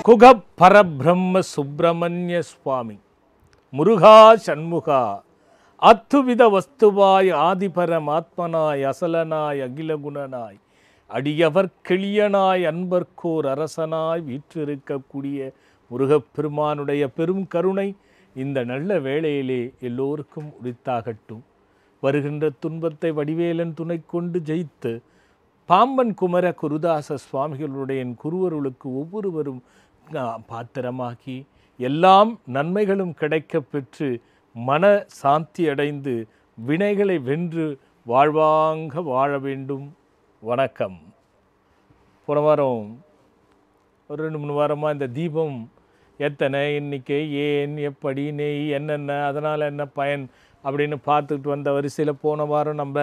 குக பரபிரம்ம சுப்பிரமணிய சுவாமி முருகா சண்முகா அத்துவித வஸ்துவாய் ஆதிபரமாத்மனாய் அசலனாய் அகிலகுணனாய் அடியவர் கிளியனாய் அன்பர்க்கோர் அரசனாய் வீற்றிருக்கக்கூடிய முருகப்பெருமானுடைய பெரும் கருணை இந்த நல்ல வேளையிலே எல்லோருக்கும் உரித்தாகட்டும் வருகின்ற துன்பத்தை வடிவேலன் துணை கொண்டு ஜெயித்து பாம்பன் குமர குருதாச சுவாமிகளுடைய என் குருவருளுக்கு ஒவ்வொருவரும் ஆ, பாத்திரமாகி எல்லாம் நன்மைகளும் கிடைக்கப் பெற்று மன சாந்தி அடைந்து வினைகளை வென்று வாழ்வாங்க வாழ வேண்டும் வணக்கம் போன வாரம் ஒரு ரெண்டு மூணு வாரமாக இந்த தீபம் எத்தனை எண்ணிக்கை ஏன் எப்படி நெய் என்னென்ன அதனால் என்ன பயன் அப்படின்னு பார்த்துக்கிட்டு வந்த வரிசையில் போன வாரம் நம்ம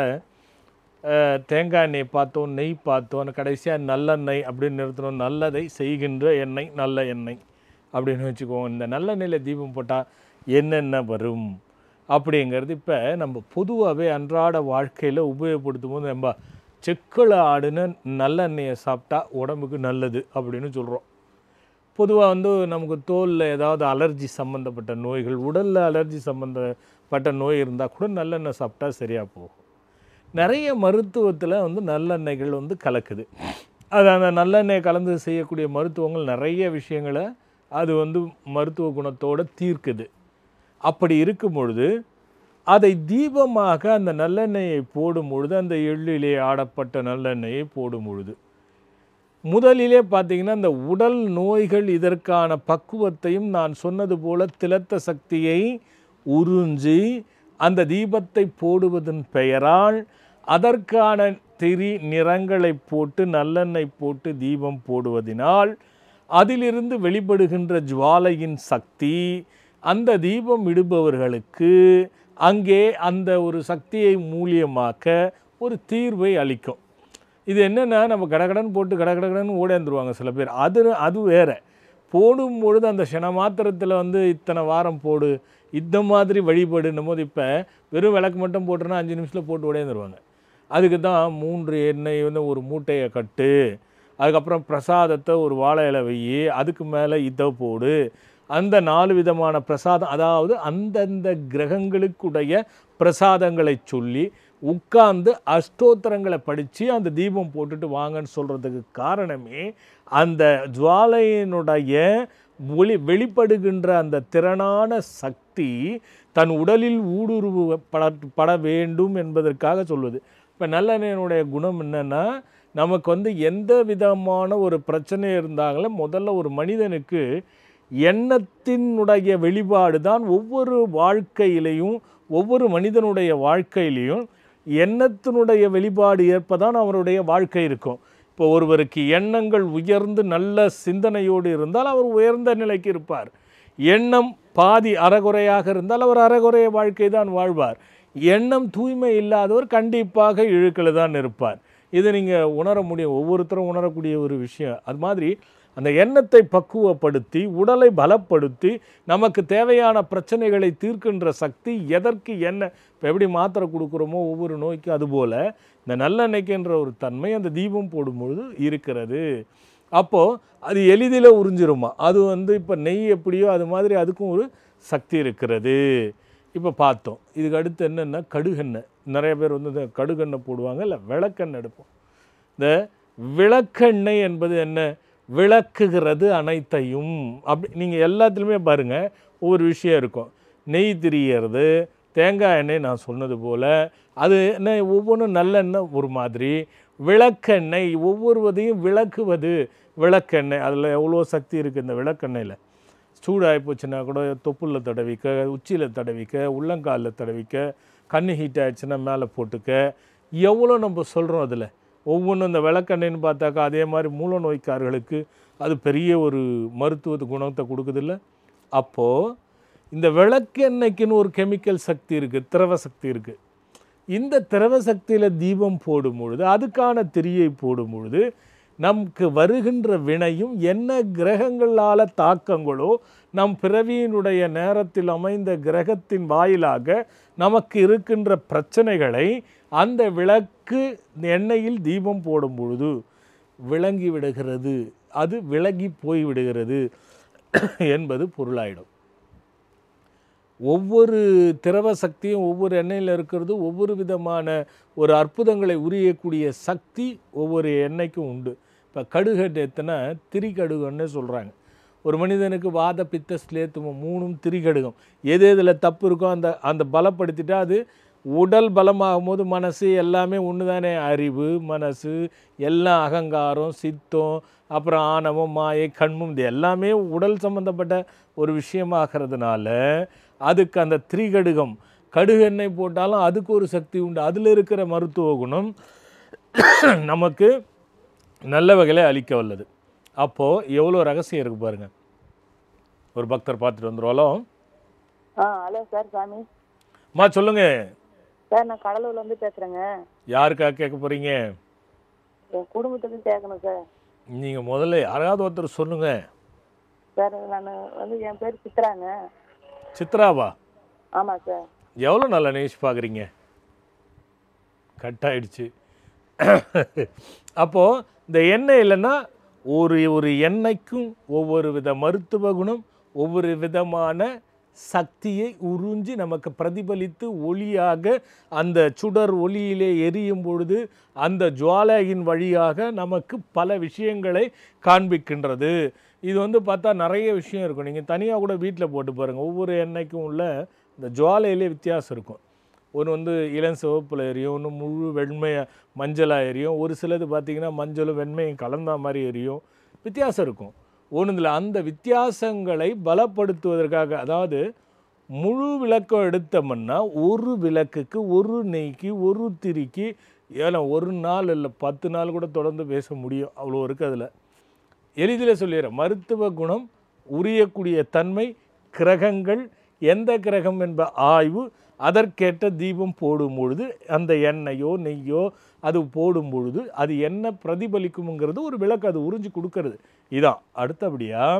அஹ், தேங்காய் எண்ணெய் பார்த்தோம் நெய் பார்த்தோம் கடைசியாக நல்லெண்ணெய் அப்படின்னு நிறுத்தணும் நல்லதை செய்கின்ற எண்ணெய் நல்ல எண்ணெய் அப்படின்னு வச்சுக்குவோம் இந்த நல்லெண்ணெயில் தீபம் போட்டால் என்னென்ன வரும் அப்படிங்கிறது இப்போ நம்ம பொதுவாகவே அன்றாட வாழ்க்கையில் உபயோகப்படுத்தும் போது நம்ம செக்கில் ஆடின நல்லெண்ணெயை சாப்பிட்டா உடம்புக்கு நல்லது அப்படின்னு சொல்கிறோம் பொதுவாக வந்து நமக்கு தோலில் ஏதாவது அலர்ஜி சம்மந்தப்பட்ட நோய்கள் உடலில் அலர்ஜி சம்மந்தப்பட்ட நோய் இருந்தால் கூட நல்லெண்ணெய் சாப்பிட்டா சரியாக போகும் நிறைய மருத்துவத்தில் வந்து நல்லெண்ணெய்கள் வந்து கலக்குது அது அந்த நல்லெண்ணெய் கலந்து செய்யக்கூடிய மருத்துவங்கள் நிறைய விஷயங்களை அது வந்து மருத்துவ குணத்தோடு தீர்க்குது அப்படி இருக்கும் பொழுது அதை தீபமாக அந்த நல்லெண்ணெயை போடும் பொழுது அந்த எள்ளிலே ஆடப்பட்ட நல்லெண்ணெயை போடும் பொழுது முதலிலே பார்த்தீங்கன்னா இந்த உடல் நோய்கள் இதற்கான பக்குவத்தையும் நான் சொன்னது போல திலத்த சக்தியை உறிஞ்சி அந்த தீபத்தை போடுவதன் பெயரால் அதற்கான திரி நிறங்களை போட்டு நல்லெண்ணெய் போட்டு தீபம் போடுவதினால் அதிலிருந்து வெளிப்படுகின்ற ஜுவாலையின் சக்தி அந்த தீபம் இடுபவர்களுக்கு அங்கே அந்த ஒரு சக்தியை மூலியமாக்க ஒரு தீர்வை அளிக்கும் இது என்னென்னா நம்ம கடகடன் போட்டு கடகடன்னு ஓடேந்துருவாங்க சில பேர் அது அது வேற போடும் பொழுது அந்த க்ஷண மாத்திரத்தில் வந்து இத்தனை வாரம் போடு இந்த மாதிரி வழிபடுன்னும் போது இப்போ வெறும் விளக்கு மட்டும் போட்டுனா அஞ்சு நிமிஷத்தில் போட்டு ஓடேந்துருவாங்க அதுக்கு தான் மூன்று எண்ணெய் வந்து ஒரு மூட்டையை கட்டு அதுக்கப்புறம் பிரசாதத்தை ஒரு வாழை இலை வை அதுக்கு மேலே இதை போடு அந்த நாலு விதமான பிரசாதம் அதாவது அந்தந்த கிரகங்களுக்குடைய பிரசாதங்களை சொல்லி உட்கார்ந்து அஷ்டோத்திரங்களை படித்து அந்த தீபம் போட்டுட்டு வாங்கன்னு சொல்கிறதுக்கு காரணமே அந்த ஜுவாலையினுடைய ஒளி வெளிப்படுகின்ற அந்த திறனான சக்தி தன் உடலில் ஊடுருவ பட பட வேண்டும் என்பதற்காக சொல்வது இப்போ நல்லெண்ணெயினுடைய குணம் என்னென்னா நமக்கு வந்து எந்த விதமான ஒரு பிரச்சனை இருந்தாலும் முதல்ல ஒரு மனிதனுக்கு எண்ணத்தினுடைய வெளிப்பாடு தான் ஒவ்வொரு வாழ்க்கையிலையும் ஒவ்வொரு மனிதனுடைய வாழ்க்கையிலையும் எண்ணத்தினுடைய வெளிப்பாடு ஏற்பதான் அவருடைய வாழ்க்கை இருக்கும் இப்போ ஒருவருக்கு எண்ணங்கள் உயர்ந்து நல்ல சிந்தனையோடு இருந்தால் அவர் உயர்ந்த நிலைக்கு இருப்பார் எண்ணம் பாதி அறகுறையாக இருந்தால் அவர் அறகுறைய வாழ்க்கை தான் வாழ்வார் எண்ணம் தூய்மை இல்லாதவர் கண்டிப்பாக இழுக்கில் தான் இருப்பார் இதை நீங்கள் உணர முடியும் ஒவ்வொருத்தரும் உணரக்கூடிய ஒரு விஷயம் அது மாதிரி அந்த எண்ணத்தை பக்குவப்படுத்தி உடலை பலப்படுத்தி நமக்கு தேவையான பிரச்சனைகளை தீர்க்கின்ற சக்தி எதற்கு என்ன இப்போ எப்படி மாத்திரை கொடுக்குறோமோ ஒவ்வொரு நோய்க்கும் அதுபோல் இந்த நல்லெண்ணெய்க்குன்ற ஒரு தன்மை அந்த தீபம் போடும்பொழுது இருக்கிறது அப்போது அது எளிதில் உறிஞ்சிருமா அது வந்து இப்போ நெய் எப்படியோ அது மாதிரி அதுக்கும் ஒரு சக்தி இருக்கிறது இப்போ பார்த்தோம் இதுக்கு அடுத்து என்னென்னா கடுகெண்ணெய் நிறைய பேர் வந்து இந்த கடுகெண்ணெய் போடுவாங்க இல்லை விளக்கெண்ணெய் எடுப்போம் இந்த விளக்கெண்ணெய் என்பது என்ன விளக்குகிறது அனைத்தையும் அப்படி நீங்கள் எல்லாத்துலேயுமே பாருங்கள் ஒவ்வொரு விஷயம் இருக்கும் நெய் திரியறது தேங்காய் எண்ணெய் நான் சொன்னது போல் அது என்ன ஒவ்வொன்றும் நல்லெண்ணெய் ஒரு மாதிரி விளக்கெண்ணெய் ஒவ்வொருவதையும் விளக்குவது விளக்கெண்ணெய் அதில் எவ்வளோ சக்தி இருக்குது இந்த விளக்கெண்ணெயில் சூடாகி போச்சுன்னா கூட தொப்புளில் தடவிக்க உச்சியில் தடவிக்க உள்ளங்காலில் தடவிக்க கண்ணு ஹீட் ஆயிடுச்சுன்னா மேலே போட்டுக்க எவ்வளோ நம்ம சொல்கிறோம் அதில் ஒவ்வொன்றும் இந்த விளக்கெண்ணெய்னு பார்த்தாக்கா அதே மாதிரி மூல நோய்க்காரர்களுக்கு அது பெரிய ஒரு மருத்துவ குணத்தை கொடுக்குதில்ல அப்போது இந்த விளக்கெண்ணெய்க்குன்னு ஒரு கெமிக்கல் சக்தி இருக்குது திரவ சக்தி இருக்குது இந்த திரவ சக்தியில் தீபம் போடும் பொழுது அதுக்கான திரியை போடும் பொழுது நமக்கு வருகின்ற வினையும் என்ன கிரகங்களால் தாக்கங்களோ நம் பிறவியினுடைய நேரத்தில் அமைந்த கிரகத்தின் வாயிலாக நமக்கு இருக்கின்ற பிரச்சனைகளை அந்த விளக்கு எண்ணெயில் தீபம் போடும் பொழுது விளங்கி விடுகிறது அது விலகி போய் விடுகிறது என்பது பொருளாயிடும் ஒவ்வொரு திரவ சக்தியும் ஒவ்வொரு எண்ணெயில் இருக்கிறது ஒவ்வொரு விதமான ஒரு அற்புதங்களை உரியக்கூடிய சக்தி ஒவ்வொரு எண்ணெய்க்கும் உண்டு இப்போ கடுகு எத்தனை திரிகடுகன்னு சொல்கிறாங்க ஒரு மனிதனுக்கு வாத பித்த ஸ்லேத்துவம் மூணும் திரிகடுகம் எது எதில் தப்பு இருக்கோ அந்த அந்த பலப்படுத்திட்டா அது உடல் பலமாகும் போது மனசு எல்லாமே ஒன்று தானே அறிவு மனசு எல்லாம் அகங்காரம் சித்தம் அப்புறம் ஆணவம் மாயை கண்மும் இது எல்லாமே உடல் சம்பந்தப்பட்ட ஒரு விஷயமாகிறதுனால அதுக்கு அந்த திரிகடுகம் கடுகு எண்ணெய் போட்டாலும் அதுக்கு ஒரு சக்தி உண்டு அதில் இருக்கிற மருத்துவ குணம் நமக்கு நல்ல வகையில் அளிக்க வல்லது அப்போது எவ்வளோ ரகசியம் இருக்கு பாருங்க ஒரு பக்தர் பார்த்துட்டு வந்துருவாலோ ஆ ஹலோ சார் சாமி அம்மா சொல்லுங்க சார் நான் கடலூர்ல இருந்து பேசுறேங்க யாருக்காக கேட்க போகிறீங்க என் குடும்பத்துக்கு கேட்கணும் சார் நீங்கள் முதல்ல யாராவது ஒருத்தர் சொல்லுங்க சார் நான் வந்து என் பேர் சித்ராங்க சித்ராவா ஆமா சார் எவ்வளோ நல்லா நியூஸ் பார்க்குறீங்க கட் ஆயிடுச்சு அப்போது இந்த எண்ணெய் இல்லைன்னா ஒரு ஒரு எண்ணெய்க்கும் ஒவ்வொரு வித மருத்துவ குணம் ஒவ்வொரு விதமான சக்தியை உறிஞ்சி நமக்கு பிரதிபலித்து ஒளியாக அந்த சுடர் ஒளியிலே எரியும் பொழுது அந்த ஜுவாலையின் வழியாக நமக்கு பல விஷயங்களை காண்பிக்கின்றது இது வந்து பார்த்தா நிறைய விஷயம் இருக்கும் நீங்கள் தனியாக கூட வீட்டில் போட்டு பாருங்கள் ஒவ்வொரு எண்ணெய்க்கும் உள்ள இந்த ஜுவாலையிலே வித்தியாசம் இருக்கும் ஒன்று வந்து இளம் சிவப்பில் எரியும் ஒன்று முழு வெண்மையை மஞ்சளாக எரியும் ஒரு சிலது பார்த்திங்கன்னா மஞ்சளும் வெண்மையும் கலந்த மாதிரி எரியும் வித்தியாசம் இருக்கும் ஒன்றுல அந்த வித்தியாசங்களை பலப்படுத்துவதற்காக அதாவது முழு விளக்கம் எடுத்தோம்னா ஒரு விளக்குக்கு ஒரு நெய்க்கு ஒரு திரிக்கு ஏன்னா ஒரு நாள் இல்லை பத்து நாள் கூட தொடர்ந்து பேச முடியும் அவ்வளோ இருக்குது அதில் எளிதில் சொல்லிடுறேன் மருத்துவ குணம் உரியக்கூடிய தன்மை கிரகங்கள் எந்த கிரகம் என்ப ஆய்வு அதற்கேற்ற தீபம் போடும் பொழுது அந்த எண்ணெயோ நெய்யோ அது போடும் பொழுது அது என்ன பிரதிபலிக்கும்ங்கிறது ஒரு விளக்கு அது உறிஞ்சி கொடுக்கறது இதான் அடுத்தபடியாக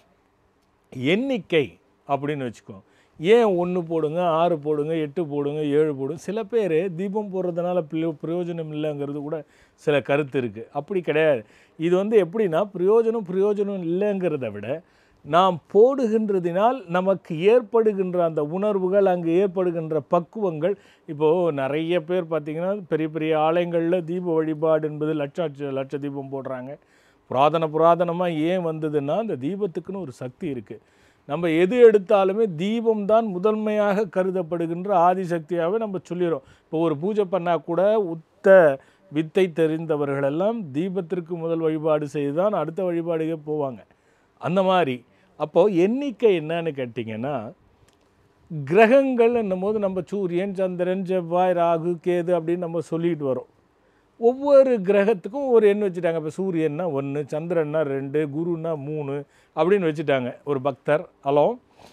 எண்ணிக்கை அப்படின்னு வச்சுக்கோ ஏன் ஒன்று போடுங்க ஆறு போடுங்க எட்டு போடுங்க ஏழு போடுங்க சில பேர் தீபம் போடுறதுனால பிர- பிரயோஜனம் இல்லைங்கிறது கூட சில கருத்து இருக்குது அப்படி கிடையாது இது வந்து எப்படின்னா பிரயோஜனம் பிரயோஜனம் இல்லைங்கிறத விட நாம் போடுகின்றதினால் நமக்கு ஏற்படுகின்ற அந்த உணர்வுகள் அங்கு ஏற்படுகின்ற பக்குவங்கள் இப்போது நிறைய பேர் பார்த்திங்கன்னா பெரிய பெரிய ஆலயங்களில் தீப வழிபாடு என்பது லட்ச லட்ச தீபம் போடுறாங்க புராதன புராதனமாக ஏன் வந்ததுன்னா அந்த தீபத்துக்குன்னு ஒரு சக்தி இருக்குது நம்ம எது எடுத்தாலுமே தீபம் தான் முதன்மையாக கருதப்படுகின்ற ஆதிசக்தியாகவே நம்ம சொல்லிடுறோம் இப்போ ஒரு பூஜை பண்ணால் கூட உத்த வித்தை தெரிந்தவர்களெல்லாம் தீபத்திற்கு முதல் வழிபாடு செய்து தான் அடுத்த வழிபாடுக்கே போவாங்க அந்த மாதிரி அப்போது எண்ணிக்கை என்னன்னு கேட்டிங்கன்னா கிரகங்கள் என்னும்போது நம்ம சூரியன் சந்திரன் செவ்வாய் ராகு கேது அப்படின்னு நம்ம சொல்லிட்டு வரோம் ஒவ்வொரு கிரகத்துக்கும் ஒரு எண் வச்சுட்டாங்க இப்போ சூரியன்னா ஒன்று சந்திரன்னா ரெண்டு குருன்னா மூணு அப்படின்னு வச்சுட்டாங்க ஒரு பக்தர் ஹலோ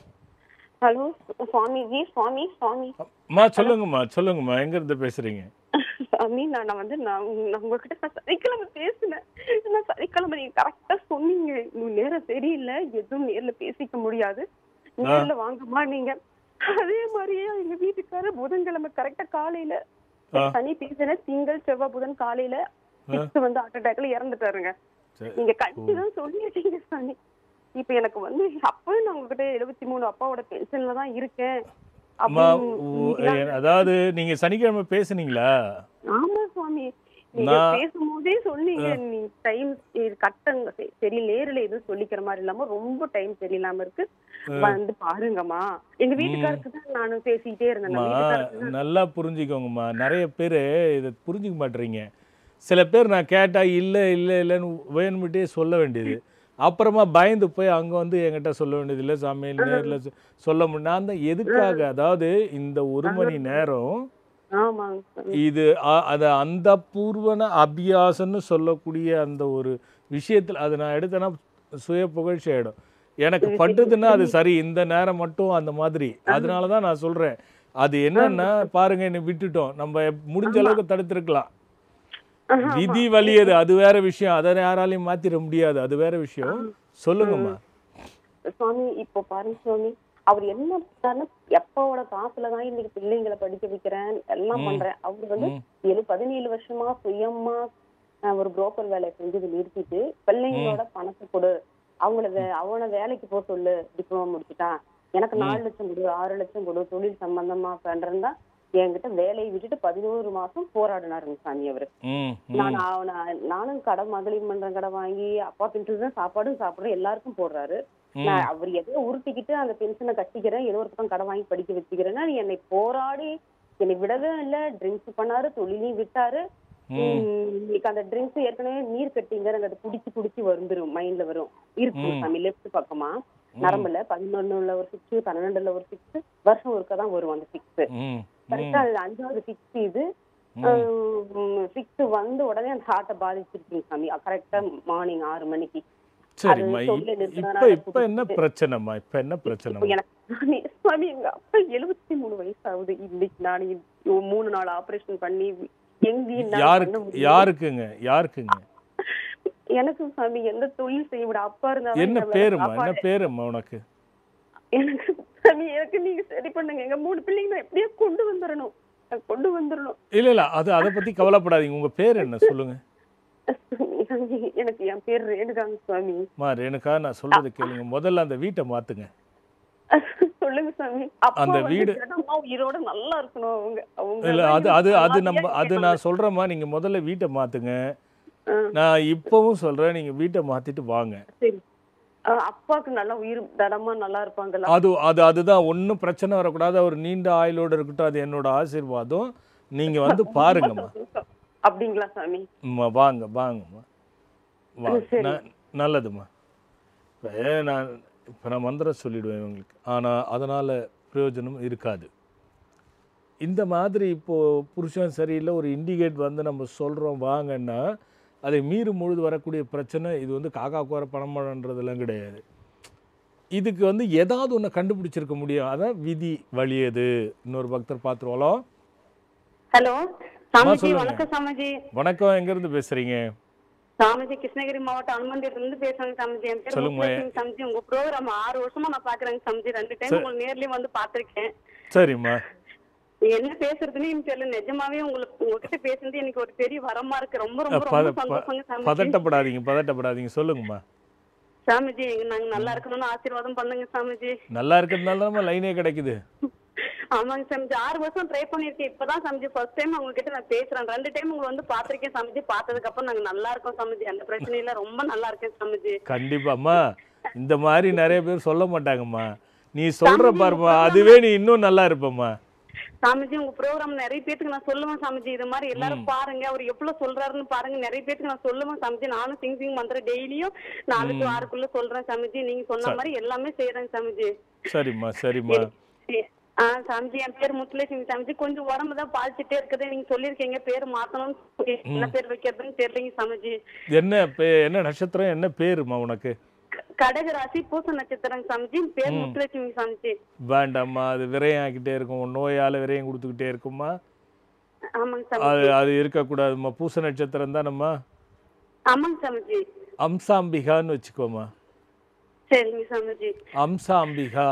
ஹலோ சுவாமிஜி சுவாமி சுவாமி அம்மா சொல்லுங்கம்மா சொல்லுங்கம்மா எங்கேருந்து பேசுகிறீங்க சுவாமி நான் நான் வந்து நான் உங்க- நான் உங்ககிட்ட நான் சனிக்கிழமை பேசினேன் நான் சனிக்கிழமை நீங்க கரெக்டா சொன்னீங்க உங்க நேரம் சரியில்லை எதுவும் நேர்ல பேசிக்க முடியாது நேர்ல வாங்கம்மா நீங்க அதே மாதிரியே எங்க வீட்டுக்காரர் புதன்கிழமை கரெக்டா காலையில ஆ. சனி பேசின திங்கள் செவ்வாய் புதன் காலையில சிக்ஸ் வந்து ஹார்ட் அட்டாக்ல இறந்துட்டாருங்க சரி. நீங்க கண்டிப்பா சொல்லிட்டீங்க சாமி இப்ப எனக்கு வந்து அப்பவும் நான் உங்ககிட்ட எழுபத்தி மூணு அப்பாவோட பென்ஷன்ல தான் இருக்கேன் அம்மா அப்படின்னு ஓ, எ- அதாவது நீங்கள் சனிக்கிழமை பேசுனீங்களா ஆமா சுவாமி நீங்க நான்- பேசும்போதே சொன்னீங்க நீ டைம் கட்டங்க சரி- சரி நேரில் எதுவும் சொல்லிக்கிற மாதிரி இல்லாம ரொம்ப டைம் சரியில்லாம இருக்கு வந்து பாருங்கம்மா எங்க வீட்டுக்காருக்கு தான் நானும் பேசிக்கிட்டே இருந்தேன் அம்மா நான் வீட்டுக்காரருக்கு நல்லா புரிஞ்சுக்கோங்கம்மா நிறைய பேர் இதை புரிஞ்சுக்க மாட்டேறீங்க சில பேர் நான் கேட்டால் இல்லை இல்லை இல்லைன்னு வேணுமிட்டே சொல்ல வேண்டியது அப்புறமா பயந்து போய் அங்கே வந்து என்கிட்ட சொல்ல வேண்டியது இல்லை சாமி நேரில் சொல்ல முடியும் நான் தான் எதுக்காக அதாவது இந்த ஒரு மணி நேரம் ஆமாங்க சாமி. இது அ- அது அந்த பூர்வன அபியாசம்னு சொல்லக்கூடிய அந்த ஒரு விஷயத்தில் அது நான் எடுத்தேன்னா சுய புகழ்ச்சி ஆயிடும் எனக்கு பட்டுதுன்னா அது சரி இந்த நேரம் மட்டும் அந்த மாதிரி அதனால தான் நான் சொல்றேன் அது என்னன்னா பாருங்க என்ன விட்டுட்டோம் நம்ம முடிஞ்ச அளவுக்கு தடுத்திருக்கலாம் விதி வலியது அது வேற விஷயம் அதை யாராலையும் மாத்திர முடியாது அது வேற விஷயம் சொல்லுங்கம்மா சுவாமி இப்போ பாருங்க சுவாமி அவர் என்ன பண்ணாருன்னா எப்பாவோட காசுல தான் இன்னைக்கு பிள்ளைங்களை படிக்க வைக்கிறேன் எல்லாம் பண்றேன் அவர் வந்து ஏழு பதினேழு வருஷமா சுயமா நான் ஒரு புரோக்கர் வேலையை செஞ்சது நிறுத்திட்டு பிள்ளைங்களோட பணத்தை கொடு அவங்கள வே- அவன வேலைக்கு போக சொல்லு டிப்ளமோ முடிச்சுட்டான் எனக்கு நாலு லட்சம் கொடு ஆறு லட்சம் கொடு தொழில் சம்பந்தமா பண்றேன் தான் என்கிட்ட வேலையை விட்டுட்டு பதினோரு மாசம் போராடினாருங்க சாமி அவரு ம் நான் அவன நானும் கடை மகளிர் மன்றம் கடை வாங்கி அப்பா பென்ஷன் தான் சாப்பாடும் சாப்பிடுறேன் எல்லாருக்கும் போடுறாரு நான் அவர் எதையோ உருட்டிக்கிட்டு அந்த பென்ஷனை கட்டிக்கிறேன் ஏதோ ஒரு பக்கம் கடை வாங்கி படிக்க வச்சுக்கிறேன்னா நீ என்னை போராடி என்னை விடவே இல்ல ட்ரிங்க்ஸ் பண்ணாரு தொழிலையும் விட்டாரு உம், இன்னைக்கு அந்த ட்ரிங்க்ஸ் ஏற்கனவே நீர் கட்டிங்க எனக்கு அது குடிச்சு குடிச்சு வந்துரும் மைண்ட்ல வரும் இருக்கு சாமி லெஃப்ட் பக்கமா நரம்புல பதினொன்னுல ஒரு சிக்ஸ் பன்னெண்டுல ஒரு சிக்ஸ் வருஷம் ஒருக்கா தான் வரும் அந்த சிக்ஸ் ம் கரெக்டா அது அஞ்சாவது சிக்ஸ் இது சிக்ஸ் வந்து உடனே அந்த ஹார்ட்டை பாதிச்சிருக்கீங்க சாமி கரெக்டா மார்னிங் ஆறு மணிக்கு சரிம்மா அது தொழிலை இப்- நிறுத்தினாரா, இப்ப இப்ப என்ன பிரச்சனைம்மா இப்ப என்ன பிரச்சனை இப்ப எனக்கு சாமி, சாமி எங்க அப்பா எழுபத்தி மூணு வயசு ஆகுது இன்னைக்கு நான் இ- மூணு நாள் ஆபரேஷன் பண்ணி எங்கேயும் என்னால பண்ண யாருக்கு முடியல. யாருக்குங்க யாருக்குங்க எனக்கு சாமி எந்த தொழில் செய்ய விட அப்பா இருந்தாலும் என்ன எங்க பேருமா என்ன சாப்பாடு- பேருமா உனக்கு எனக்கு சாமி எனக்கு நீங்க சரி பண்ணுங்க எங்க மூணு பிள்ளைங்க நான் எப்படியோ கொண்டு வந்துடணும் நான் கொண்டு வந்துடணும் இல்ல இல்ல அது அதை பத்தி கவலைப்படாதீங்க உங்க பேர் என்ன சொல்லுங்க சாமி, எனக்கு என் பேர் ரேணுகாங்க சுவாமி மா ரேணுகா நான் சொல்றது கேளுங்க முதல்ல அந்த வீட்டை மாத்துங்க சொல்லுங்க சாமி அப்பா அந்த வந்து வீடு- ஜனமா உயிரோட நல்லா இருக்கணும் அவங்க அவங்க இல்ல அது அது அது நம்ம சமாதியா அது நான் சொல்றேம்மா நீங்க முதல்ல வீட்டை மாத்துங்க ஆ. நான் இப்பவும் சொல்றேன் நீங்க வீட்டை மாத்திட்டு வாங்க சரி அஹ் அப்பாவுக்கு நல்லா உயிர் தடமா நல்லா இருப்பாங்களா அது அது அதுதான் ஒன்றும் பிரச்சனை வரக்கூடாது அவர் நீண்ட ஆயுளோட இருக்கட்டும் அது என்னோட ஆசீர்வாதம் நீங்க வந்து பாருங்கம்மா அப்படிங்களா சாமி அம்மா, வாங்க வாங்கம்மா வாங்க ந- நல்லதும்மா இப்போ நான் இப்போ நான் மந்திரம் சொல்லிடுவேன் இவங்களுக்கு ஆனால் அதனால் பிரயோஜனம் இருக்காது இந்த மாதிரி இப்போது புருஷன் சரியில்லை ஒரு இண்டிகேட் வந்து நம்ம சொல்கிறோம் வாங்கன்னா அதை மீறும் பொழுது வரக்கூடிய பிரச்சனை இது வந்து காக்கா கோர பணமன்றதெல்லாம் கிடையாது இதுக்கு வந்து ஏதாவது ஒன்று கண்டுபிடிச்சிருக்க முடியும் அதான் விதி வழியது இன்னொரு பக்தர் பார்த்துருவோம் ஹலோ சாமிஜி சொல்லுங்க. வணக்கம் சாமிஜி வணக்கம் எங்கேருந்து பேசுகிறீங்க சாமிஜி கிருஷ்ணகிரி மாவட்டம் அனுமந்தியில இருந்து பேசுறேங்க சாமிஜி என் பேர் சொல்லுங்க. முத்துலட்சுமி சாமிஜி உங்க ப்ரோக்ராம் ஆறு வருஷமா நான் பாக்குறேங்க சாமிஜி ரெண்டு டைம் உங்களுக்கு நேர்லயே வந்து பாத்திருக்கேன் சரிம்மா என்ன பேசுறதுன்னு எனக்கு தெரியல நிஜமாவே உங்களுக்கு உங்ககிட்ட பேசுறது எனக்கு ஒரு பெரிய வரமா இருக்கு ரொம்ப ரொம்ப பத- ரொம்ப சந்தோஷங்க சாமிஜி பதட்டப்படாதீங்க பதட்டப்படாதீங்க சொல்லுங்கம்மா சாமிஜி எங்க நாங்க நல்லா இருக்கணும்னு ஆசீர்வாதம் பண்ணுங்க சாமிஜி நல்லா இருக்கிறதுனால தான் லைனே கிடைக்குது ஆமாங்க சாமிஜி ஆறு வருஷம் ட்ரை பண்ணிருக்கேன் இப்பதான் சாமிஜி ஃபர்ஸ்ட் டைம் உங்ககிட்ட நான் பேசுறேன் ரெண்டு டைம் உங்களை வந்து பாத்திருக்கேன் சாமிஜி பார்த்ததுக்கு அப்புறம் நாங்க நல்லா இருக்கோம் சாமிஜி அந்த பிரச்சனையும் இல்ல ரொம்ப நல்லா இருக்கேன் சாமிஜி கண்டிப்பாம்மா இந்த மாதிரி நிறைய பேர் சொல்ல மாட்டாங்கம்மா நீ சொல்ற பாரும்மா அதுவே நீ இன்னும் நல்லா இருப்பம்மா சாமிஜி உங்க ப்ரோக்ராம் நிறைய பேத்துக்கு நான் சொல்லுவேன் சாமிஜி இது மாதிரி எல்லாரும் பாருங்க அவர் எவ்வளவு சொல்றாருன்னு பாருங்க நிறைய பேத்துக்கு நான் சொல்லுவேன் சாமிஜி நானும் சிங் சிங் மந்திரம் டெய்லியும் நாலு டு ஆறுக்குள்ள சொல்றேன் சாமிஜி நீங்க சொன்ன மாதிரி எல்லாமே செய்யறேன் சாமிஜி சரிம்மா சரிம்மா ஆ சாமிஜி என் பேர் முத்துலட்சுமி சாமிஜி கொஞ்சம் உடம்பு தான் பாதிச்சுட்டே இருக்குது நீங்க சொல்லிருக்கீங்க பேர் மாத்தணும்னு என்ன பேர் வைக்கிறதுன்னு தெரியலீங்க சாமிஜி என்ன பே என்ன நட்சத்திரம் என்ன பேருமா உனக்கு க- கடக ராசி பூச நட்சத்திரம் சாமிஜி பேர் முத்துலட்சுமி சாமிஜி வேண்டாம்மா அது விரயம் ஆக்கிட்டே இருக்கும் உன் நோயால விரயம் கொடுத்துக்கிட்டே இருக்குமா ஆமாங்க சாமி அது அது இருக்கக்கூடாதும்மா பூச நட்சத்திரம் தானம்மா ஆமாங்க சாமிஜி அம்சாம்பிகான்னு வச்சுக்கோமா சரிங்க சாமிஜி அம்சாம்பிகா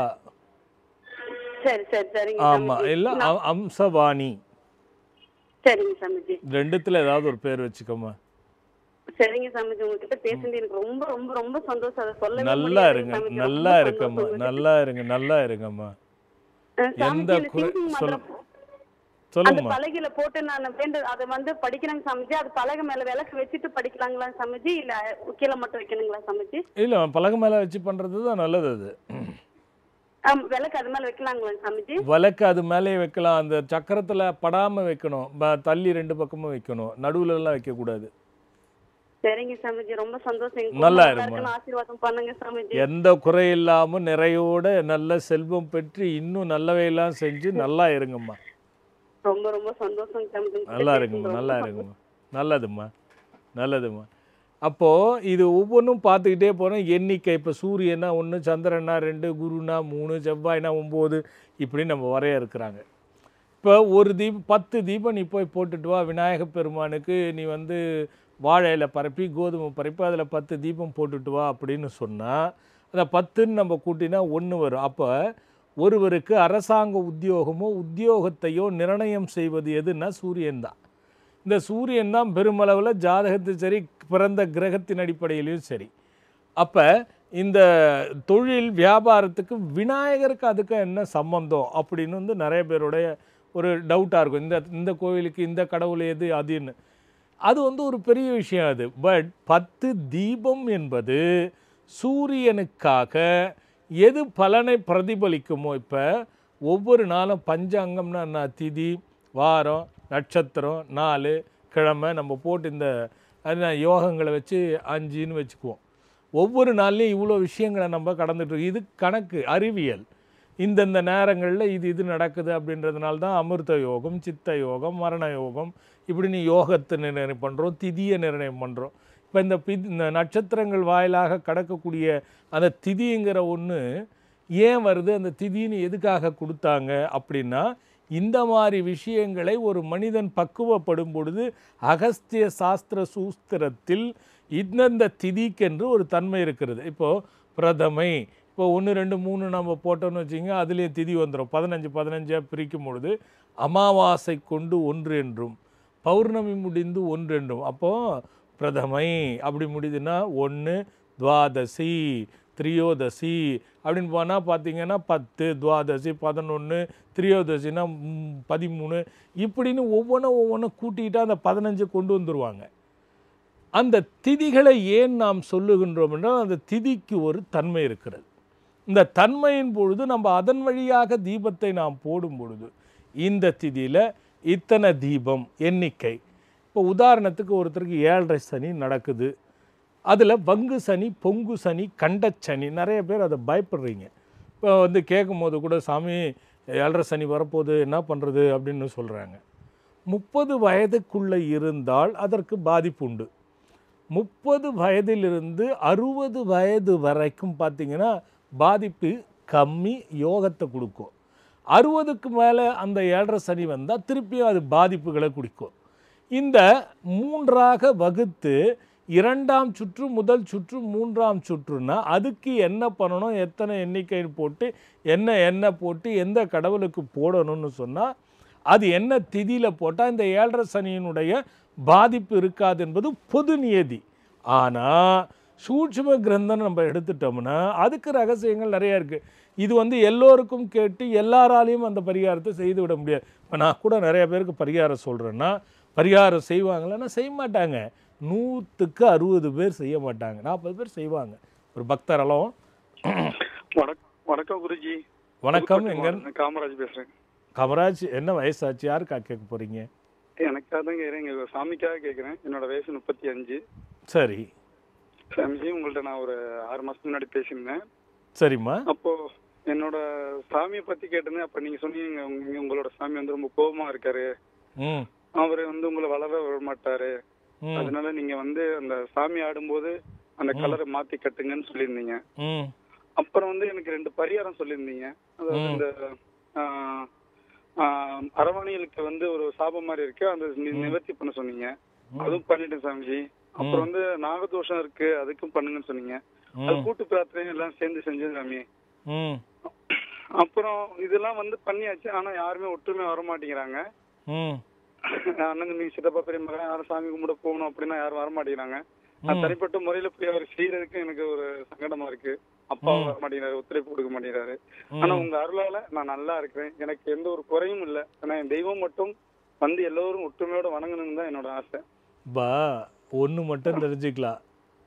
சரி சரி சரிங்க ஆமா சாமிஜி. இல்ல அ- அம்சவாணி சரிங்க சாமிஜி ரெண்டுத்துல ஏதாவது ஒரு பேர் வச்சுக்கோமா சரிங்க சாமிஜி உங்ககிட்ட பேசுனது எனக்கு ரொம்ப ரொம்ப ரொம்ப சந்தோஷம் அதை சொல்லவே நல்லா முடியாது இருங்க சாமிஜி. ரொம்ப நல்லா இருக்கம்மா சந்தோஷம். நல்லா இருங்க நல்லா இருங்கம்மா அஹ் சாமிஜி, எந்த இந்த குறை- thinking சொல்லு. மந்திரம் அந்த சொல்லுங்கம்மா பலகையில போட்டு நான் வேண்டு அதை வந்து படிக்கிறேங்க சாமிஜி அது பலகை மேல விளக்கு வச்சுட்டு படிக்கலாங்களா சாமிஜி இல்ல கீழே மட்டும் வைக்கணுங்களா சாமிஜி இல்ல பலகை மேல வச்சு பண்றது தான் நல்லது அது ஆம், விளக்கு அது மேல வைக்கலாங்களா சாமிஜி விளக்கு அது மேலே வைக்கலாம் அந்த சக்கரத்துல படாம வைக்கணும் ப- தள்ளி ரெண்டு பக்கமும் வைக்கணும் நடுவுல எல்லாம் வைக்க கூடாது சரிங்க சாமிஜி ரொம்ப சந்தோஷம் எங்க நல்லா குடும்பம் இருமா. இருக்கணும் ஆசீர்வாதம் பண்ணுங்க சாமிஜி எந்த குறை இல்லாம நிறையோட நல்ல செல்வம் பெற்று இன்னும் நல்லவையெல்லாம் செஞ்சு நல்லா இருங்கம்மா ரொம்ப ரொம்ப சந்தோஷம் சாமிஜி உங்ககிட்ட நல்லா பேசுனது இருக்கும்மா ரொம்ப நல்லா சந்தோஷம். இருக்கும்மா நல்லதும்மா நல்லதும்மா அப்போ இது ஒவ்வொன்றும் பார்த்துக்கிட்டே போனால் எண்ணிக்கை இப்போ சூரியனா ஒன்று சந்திரனா ரெண்டு குருனா மூணு செவ்வாய்னா ஒம்பது இப்படி நம்ம வரைய இருக்கிறாங்க இப்போ ஒரு தீபம் பத்து தீபம் நீ போய் போட்டுட்டு வா விநாயக பெருமானுக்கு நீ வந்து வாழை இலை பரப்பி கோதுமை பரப்பி அதில் பத்து தீபம் போட்டுட்டு வா அப்படின்னு சொன்னால் அந்த பத்துன்னு நம்ம கூட்டினா ஒன்று வரும் அப்போ ஒருவருக்கு அரசாங்க உத்தியோகமோ உத்தியோகத்தையோ நிர்ணயம் செய்வது எதுன்னா சூரியன் தான் இந்த சூரியன் தான் பெருமளவில் ஜாதகத்து சரி பிறந்த கிரகத்தின் அடிப்படையிலையும் சரி அப்போ இந்த தொழில் வியாபாரத்துக்கு விநாயகருக்கு அதுக்கு என்ன சம்பந்தம் அப்படின்னு வந்து நிறைய பேருடைய ஒரு டவுட்டாக இருக்கும் இந்த இந்த கோவிலுக்கு இந்த கடவுள் எது அதுன்னு அது வந்து ஒரு பெரிய விஷயம் அது பட் பத்து தீபம் என்பது சூரியனுக்காக எது பலனை பிரதிபலிக்குமோ இப்போ ஒவ்வொரு நாளும் பஞ்சாங்கம்னா என்ன திதி வாரம் நட்சத்திரம் நாள் கிழமை நம்ம போட்டு இந்த அது யோகங்களை வச்சு அஞ்சுன்னு வச்சுக்குவோம் ஒவ்வொரு நாள்லையும் இவ்வளோ விஷயங்களை நம்ம கடந்துட்டு இருக்கோம். இது கணக்கு அறிவியல் இந்தந்த நேரங்களில் இது இது நடக்குது அப்படின்றதுனால தான் அமிர்த யோகம் சித்த யோகம் மரண யோகம் இப்படி நீ யோகத்தை நிர்ணயம் பண்ணுறோம் திதியை நிர்ணயம் பண்ணுறோம் இப்போ இந்த பி இந்த நட்சத்திரங்கள் வாயிலாக கடக்கக்கூடிய அந்த திதிங்கிற ஒன்று ஏன் வருது அந்த திதின்னு எதுக்காக கொடுத்தாங்க அப்படின்னா இந்த மாதிரி விஷயங்களை ஒரு மனிதன் பக்குவப்படும் பொழுது அகஸ்திய சாஸ்திர சூஸ்திரத்தில் இந்தந்த திதிக்கென்று ஒரு தன்மை இருக்கிறது இப்போது பிரதமை இப்போ ஒன்று ரெண்டு மூணு நம்ம போட்டோம்னு வச்சிங்க அதுலேயே திதி வந்துடும் பதினஞ்சு பதினஞ்சாக பிரிக்கும் பொழுது அமாவாசை கொண்டு ஒன்று என்றும் பௌர்ணமி முடிந்து ஒன்று என்றும் அப்போது பிரதமை அப்படி முடியுதுன்னா ஒன்று துவாதசி திரியோதசி அப்படின்னு போனால் பார்த்தீங்கன்னா பத்து துவாதசி பதினொன்று திரியோதசினா ம், பதிமூணு இப்படின்னு ஒவ்வொன்றும் ஒவ்வொன்றும் கூட்டிக்கிட்டு அந்த பதினஞ்சு கொண்டு வந்துருவாங்க அந்த திதிகளை ஏன் நாம் சொல்லுகின்றோம் என்றால் அந்த திதிக்கு ஒரு தன்மை இருக்கிறது இந்த தன்மையின் பொழுது நம்ம அதன் வழியாக தீபத்தை நாம் போடும் பொழுது இந்த திதியில் இத்தனை தீபம் எண்ணிக்கை இப்போ உதாரணத்துக்கு ஒருத்தருக்கு ஏழரை சனி நடக்குது அதில் வங்கு சனி பொங்கு சனி கண்டச்சனி நிறைய பேர் அதை பயப்படுறீங்க இப்போ வந்து கேட்கும்போது கூட சாமி ஏழரை சனி வரப்போகுது என்ன பண்ணுறது அப்படின்னு சொல்கிறாங்க முப்பது வயதுக்குள்ளே இருந்தால் அதற்கு பாதிப்பு உண்டு முப்பது வயதிலிருந்து அறுபது வயது வரைக்கும் பார்த்தீங்கன்னா பாதிப்பு கம்மி யோகத்தை கொடுக்கும் அறுபதுக்கு மேலே அந்த ஏழரை சனி வந்தால் திருப்பியும் அது பாதிப்புகளை கொடுக்கும் இந்த மூன்றாக வகுத்து இரண்டாம் சுற்று முதல் சுற்று மூன்றாம் சுற்றுனா அதுக்கு என்ன பண்ணணும் எத்தனை எண்ணிக்கை போட்டு என்ன எண்ணெய் போட்டு எந்த கடவுளுக்கு போடணும்னு சொன்னால் அது என்ன திதியில் போட்டால் இந்த ஏழரை சனியினுடைய பாதிப்பு இருக்காது என்பது பொது நியதி ஆனால் சூட்சும கிரந்தம் நம்ம எடுத்துட்டோம்னா அதுக்கு ரகசியங்கள் நிறையா இருக்குது இது வந்து எல்லோருக்கும் கேட்டு எல்லாராலையும் அந்த பரிகாரத்தை செய்து விட முடியாது இப்போ நான் கூட நிறைய பேருக்கு பரிகாரம் சொல்கிறேன்னா பரிகாரம் செய்வாங்களான்னா செய்ய மாட்டாங்க நூற்றுக்கு அறுபது பேர் செய்ய மாட்டாங்க நாற்பது பேர் செய்வாங்க ஒரு பக்தரெல்லாம் வணக்கம் வணக்கம் குருஜி வணக்கம் எங்க நான் காமராஜ் பேசுறேன் கமராஜ் என்ன வயசாச்சு யாருக்கா கேட்க போகிறீங்க எனக்காக தான் கேட்குறேன் எங்க சாமிக்காக கேட்குறேன் என்னோட வயசு முப்பத்தி அஞ்சு சரி சாமிஜி உங்கள்ட்ட நான் ஒரு ஆறு மாசத்துக்கு முன்னாடி பேசியிருந்தேன் சரிம்மா அப்போ என்னோட சாமியை பத்தி கேட்டிருந்தேன் அப்ப நீங்க சொன்னீங்க உங்க- உங்களோட சாமி வந்து ரொம்ப கோபமா இருக்காரு ம் அவரு வந்து உங்களை வளர விட மாட்டாரு ம் அதனால நீங்க வந்து அந்த சாமி ஆடும்போது அந்த கலரை மாத்தி கட்டுங்கன்னு சொல்லியிருந்தீங்க ம் அப்புறம் வந்து எனக்கு ரெண்டு பரிகாரம் சொல்லியிருந்தீங்க அதாவது ம். இந்த ஆஹ், ஆஹ், அரவணைகளுக்கு வந்து ஒரு சாபம் மாதிரி இருக்கு அந்த நி- நிவர்த்தி பண்ண சொன்னீங்க அதுவும் பண்ணிட்டேன் சாமிஜி அப்புறம் வந்து நாகதோஷம் இருக்கு அதுக்கும் பண்ணுங்கன்னு சொன்னீங்க அது ம் கூட்டு பிரார்த்தனை எல்லாம் சேர்ந்து செஞ்சது சாமி ம் அப்புறம் இதெல்லாம் வந்து பண்ணியாச்சு ஆனா யாருமே ஒற்றுமை வர மாட்டேங்கிறாங்க ம் அண்ணன் நீங்க சித்தப்பா பெரிய மகன் யாரும் சாமி கும்பிட போகணும் அப்படின்னா யாரும் வர மாட்டேங்கிறாங்க நான் ம். தனிப்பட்ட முறையில போய் அவர் செய்யறதுக்கு எனக்கு ஒரு சங்கடமா இருக்கு அப்பா வர மாட்டேங்கிறாரு ஒத்துழைப்பு கொடுக்க மாட்டேங்கிறாரு ஆனா உங்க அருளால நான் நல்லா இருக்கிறேன் எனக்கு எந்த ஒரு குறையும் இல்ல ஆனா என் தெய்வம் மட்டும் வந்து எல்லோரும் ஒற்றுமையோட வணங்கணும்னு தான் என்னோட ஆசை பா ஒன்று மட்டும் தெரிஞ்சுக்கலாம்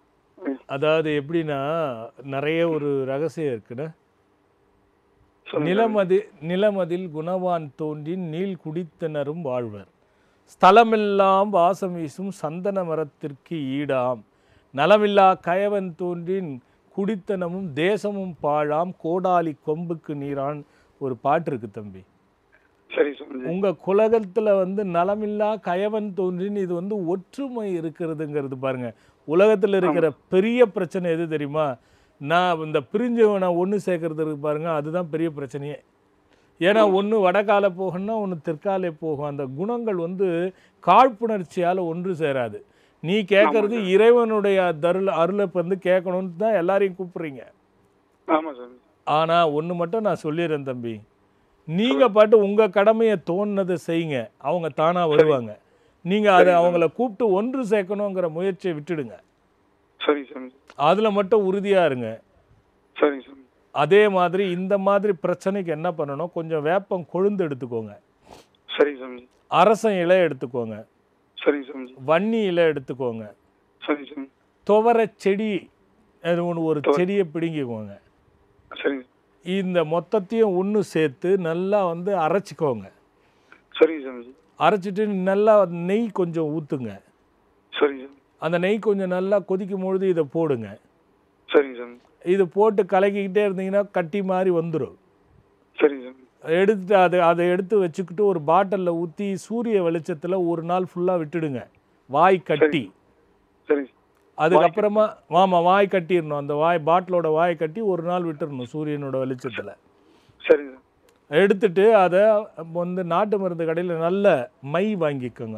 அதாவது எப்படின்னா நிறைய ஒரு ரகசியம் இருக்குன்னு சொல்லுங்க. நிலமதி நிலமதில் குணவான் தோன்றின் நீள் குடித்தனரும் வாழ்வர் ஸ்தலமெல்லாம் வாசம் வீசும் சந்தன மரத்திற்கு ஈடாம் நலமில்லா கயவன் தோன்றின் குடித்தனமும் தேசமும் பாழாம் கோடாலி கொம்புக்கு நீரான் ஒரு பாட்டு இருக்கு தம்பி சரி சுவாமிஜி உங்க குலகத்துல வந்து நலமில்லா கயவன் தோன்றின் இது வந்து ஒற்றுமை இருக்கிறதுங்கிறது பாருங்க உலகத்துல இருக்கிற பெரிய பிரச்சனை எது தெரியுமா நான் இந்த பிரிஞ்சவனை ஒன்று சேர்க்கறதுக்கு பாருங்க அதுதான் பெரிய பிரச்சனையே ஏன்னா ஒன்று வடகால போகணும்னா ஒன்று தெற்காலே போகும் அந்த குணங்கள் வந்து காழ்ப்புணர்ச்சியால் ஒன்று சேராது நீ கேட்கறது இறைவனுடைய தருள் அருளை வந்து கேட்கணும்னு தான் எல்லாரையும் கூப்பிடுறீங்க ஆமா சாமி ஆனால் ஒன்று மட்டும் நான் சொல்லிடுறேன் தம்பி நீங்கள் பாட்டு உங்கள் கடமையை தோணுனதை செய்யுங்க அவங்க தானாக வருவாங்க நீங்கள் அதை சரிங்க. அவங்கள கூப்பிட்டு ஒன்று சேர்க்கணுங்கிற முயற்சியை விட்டுடுங்க சரிங்க சாமி அதில் மட்டும் உறுதியாக இருங்க சரிங்க சாமி அதே மாதிரி இந்த மாதிரி பிரச்சனைக்கு என்ன பண்ணணும் கொஞ்சம் வேப்பம் கொழுந்து எடுத்துக்கோங்க சரிங்க சாமி அரசம் இலை எடுத்துக்கோங்க சரிங்க சாமி வன்னி இலை எடுத்துக்கோங்க சரிங்க சாமி துவரை செடி அது ஒன்று ஒரு துவரை. செடியை பிடுங்கிக்கோங்க சரிங்க இந்த மொத்தத்தையும் ஒன்று சேர்த்து நல்லா வந்து அரைச்சிக்கோங்க சரிங்க சாமி அரைச்சிட்டு நல்லா நெய் கொஞ்சம் ஊற்றுங்க சரிங்க சாமி அந்த நெய் கொஞ்சம் நல்லா கொதிக்கும் பொழுது இதை போடுங்க சரிங்க சாமி இது போட்டு கலக்கிக்கிட்டே இருந்தீங்கன்னா கட்டி மாதிரி வந்துடும் சரிங்க சாமி எடுத்துட்டு அதை அதை எடுத்து வச்சுக்கிட்டு ஒரு பாட்டிலில் ஊற்றி சூரிய வெளிச்சத்தில் ஒரு நாள் ஃபுல்லாக விட்டுடுங்க வாய் கட்டி சரிங்க அதுக்கப்புறமா ஆமாம் வாய் கட்டிடணும் அந்த வாய் பாட்டிலோட வாய் கட்டி ஒரு நாள் விட்டுறணும் சூரியனோட வெளிச்சத்தில் சரிங்க சார் எடுத்துட்டு அதை வந்து நாட்டு மருந்து கடையில் நல்ல மை வாங்கிக்கோங்க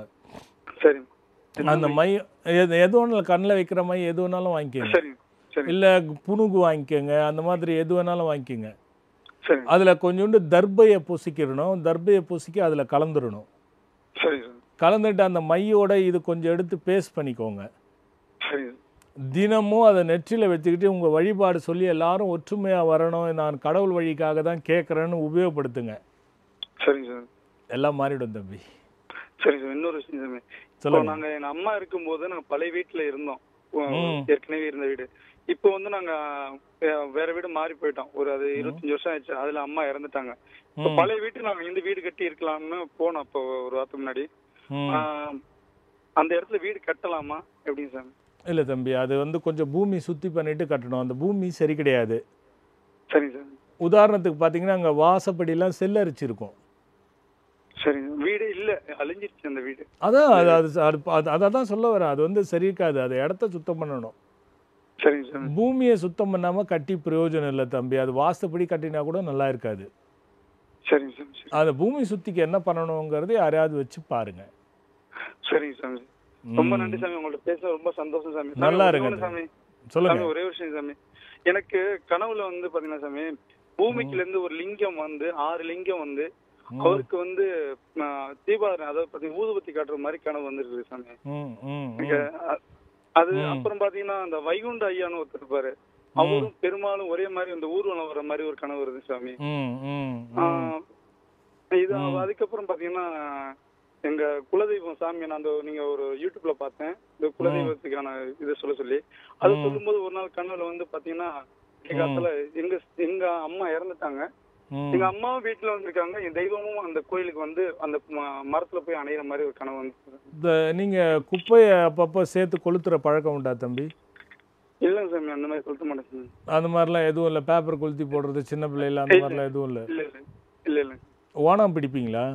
சரிங்க அந்த மை எது எது வேணாலும் கண்ணில் வைக்கிற மை எது வேணாலும் வாங்கிக்கோங்க சரிங்க சரிங்க இல்லை புணுகு வாங்கிக்கோங்க அந்த மாதிரி எது வேணாலும் வாங்கிக்கோங்க சரிங்க அதில் கொஞ்சோண்டு தர்பையை பூசிக்கிடணும் தர்பையை பூசிக்கி அதில் கலந்துடணும் சரிங்க சார் கலந்துட்டு அந்த மையோட இது கொஞ்சம் எடுத்து பேஸ்ட் பண்ணிக்கோங்க சரிங்க தினமும் அதை நெற்றியில் வச்சுக்கிட்டு உங்கள் வழிபாடு சொல்லி எல்லாரும் ஒற்றுமையாக வரணும் நான் கடவுள் வழிக்காக தான் கேட்குறேன்னு உபயோகப்படுத்துங்க சரிங்க சார் எல்லாம் மாறிடும் தம்பி சரிங்க சார் இன்னொரு விஷயம் சாமி இப்போ சொல்லுங்க நாங்க எங்க அம்மா இருக்கும்போது நாங்க பழைய வீட்டுல இருந்தோம் உ- ம். ஏற்கனவே இருந்த வீடு இப்போ வந்து நாங்க வே- வேற வீடு மாறி போயிட்டோம் ஒரு அது இருபத்தஞ்சு வருஷம் ஆயிடுச்சு அதுல அம்மா இறந்துட்டாங்க இப்போ ம். பழைய வீட்டுக்கு நாங்க இந்த வீடு கட்டி இருக்கலாம்னு போனோம் அப்போ ஒரு வாரத்துக்கு முன்னாடி ம். ஆஹ், அந்த இடத்துல வீடு கட்டலாமா எப்படிங்க சார் இல்லை தம்பி அது வந்து கொஞ்சம் பூமி சுத்தி பண்ணிட்டு கட்டணும் அந்த பூமி சரி கிடையாது சரிங்க சார் உதாரணத்துக்கு பார்த்தீங்கன்னா அங்கே வாசப்படிலாம் செல்லரிச்சிருக்கும் சரிங்க வீடு இல்ல அழிஞ்சிருச்சு அந்த வீடு அதான் அது அது அது அது- அதை தான் சொல்ல வரேன் அது வந்து சரிக்காது அது இடத்த சுத்தம் பண்ணணும் சரிங்க சார் பூமியை சுத்தம் பண்ணாமல் கட்டி பிரயோஜனம் இல்லை தம்பி அது வாஸ்துப்படி கட்டினா கூட நல்லா இருக்காது சரிங்க சார் சரி. அந்த பூமி சுத்திக்கு என்ன பண்ணணுங்கிறது யாரையாவது வச்சு பாருங்க சரிங்க சாமி ரொம்ப நன்றி சாமி உங்கள்ட்ட பேச ரொம்ப சந்தோஷம் சாமி சாமி, நல்லா ஒரே இருங்க ஒண்ணு சாமி சொல்லுங்க சாமி ஒரே ஒரு விஷயம் சாமி எனக்கு கனவுல வந்து பாத்தீங்கன்னா சாமி பூமிக்குல இருந்து ஒரு லிங்கம் வந்து ஆறு லிங்கம் வந்து ம், அவருக்கு வந்து ஆஹ், தீபாவளி அதாவது பாத்தீங்கன்னா ஊதுபத்தி காட்டுற மாதிரி கனவு வந்துருக்கு சாமி ம், ம், எனக்கு அ- அது ம். அப்புறம் பாத்தீங்கன்னா அந்த வைகுண்ட ஐயான்னு ஒருத்தர் இருப்பாரு அவரும் பெரும்பாலும் ஒரே மாதிரி இந்த ஊர்வலம் வர மாதிரி ஒரு கனவு வருது சாமி ம், ம், ம். ஆஹ், இது ம். அதுக்கப்புறம் பாத்தீங்கன்னா எங்க குலதெய்வம் சாமி நான் அந்த நீங்க ஒரு யூடியூப்ல பார்த்தேன் இந்த குலதெய்வத்துக்கான இதை சொல்ல சொல்லி அது ம். சொல்லும்போது ஒரு நாள் கனவுல வந்து பாத்தீங்கன்னா காலத்துல எங்க எங்க அம்மா இறந்துட்டாங்க ம். எங்க அம்மாவும் வீட்டுல வந்திருக்காங்க என் தெய்வமும் அந்த கோயிலுக்கு வந்து அந்த ம- மரத்துல போய் அணையிற மாதிரி ஒரு கனவு வந்து இந்த நீங்க குப்பையை அப்பப்போ சேர்த்து கொளுத்துற பழக்கம் உண்டா தம்பி இல்லைங்க சாமி அந்த மாதிரி சொல்ல மாட்டேன் சாமி. அந்த மாதிரிலாம் எதுவும் இல்லை பேப்பர் கொளுத்தி போடுறது சின்ன பிள்ளைல அந்த மாதிரிலாம் எதுவும் இல்லை இல்ல இல்ல இல்ல இல்ல ஓணம் பிடிப்பீங்களா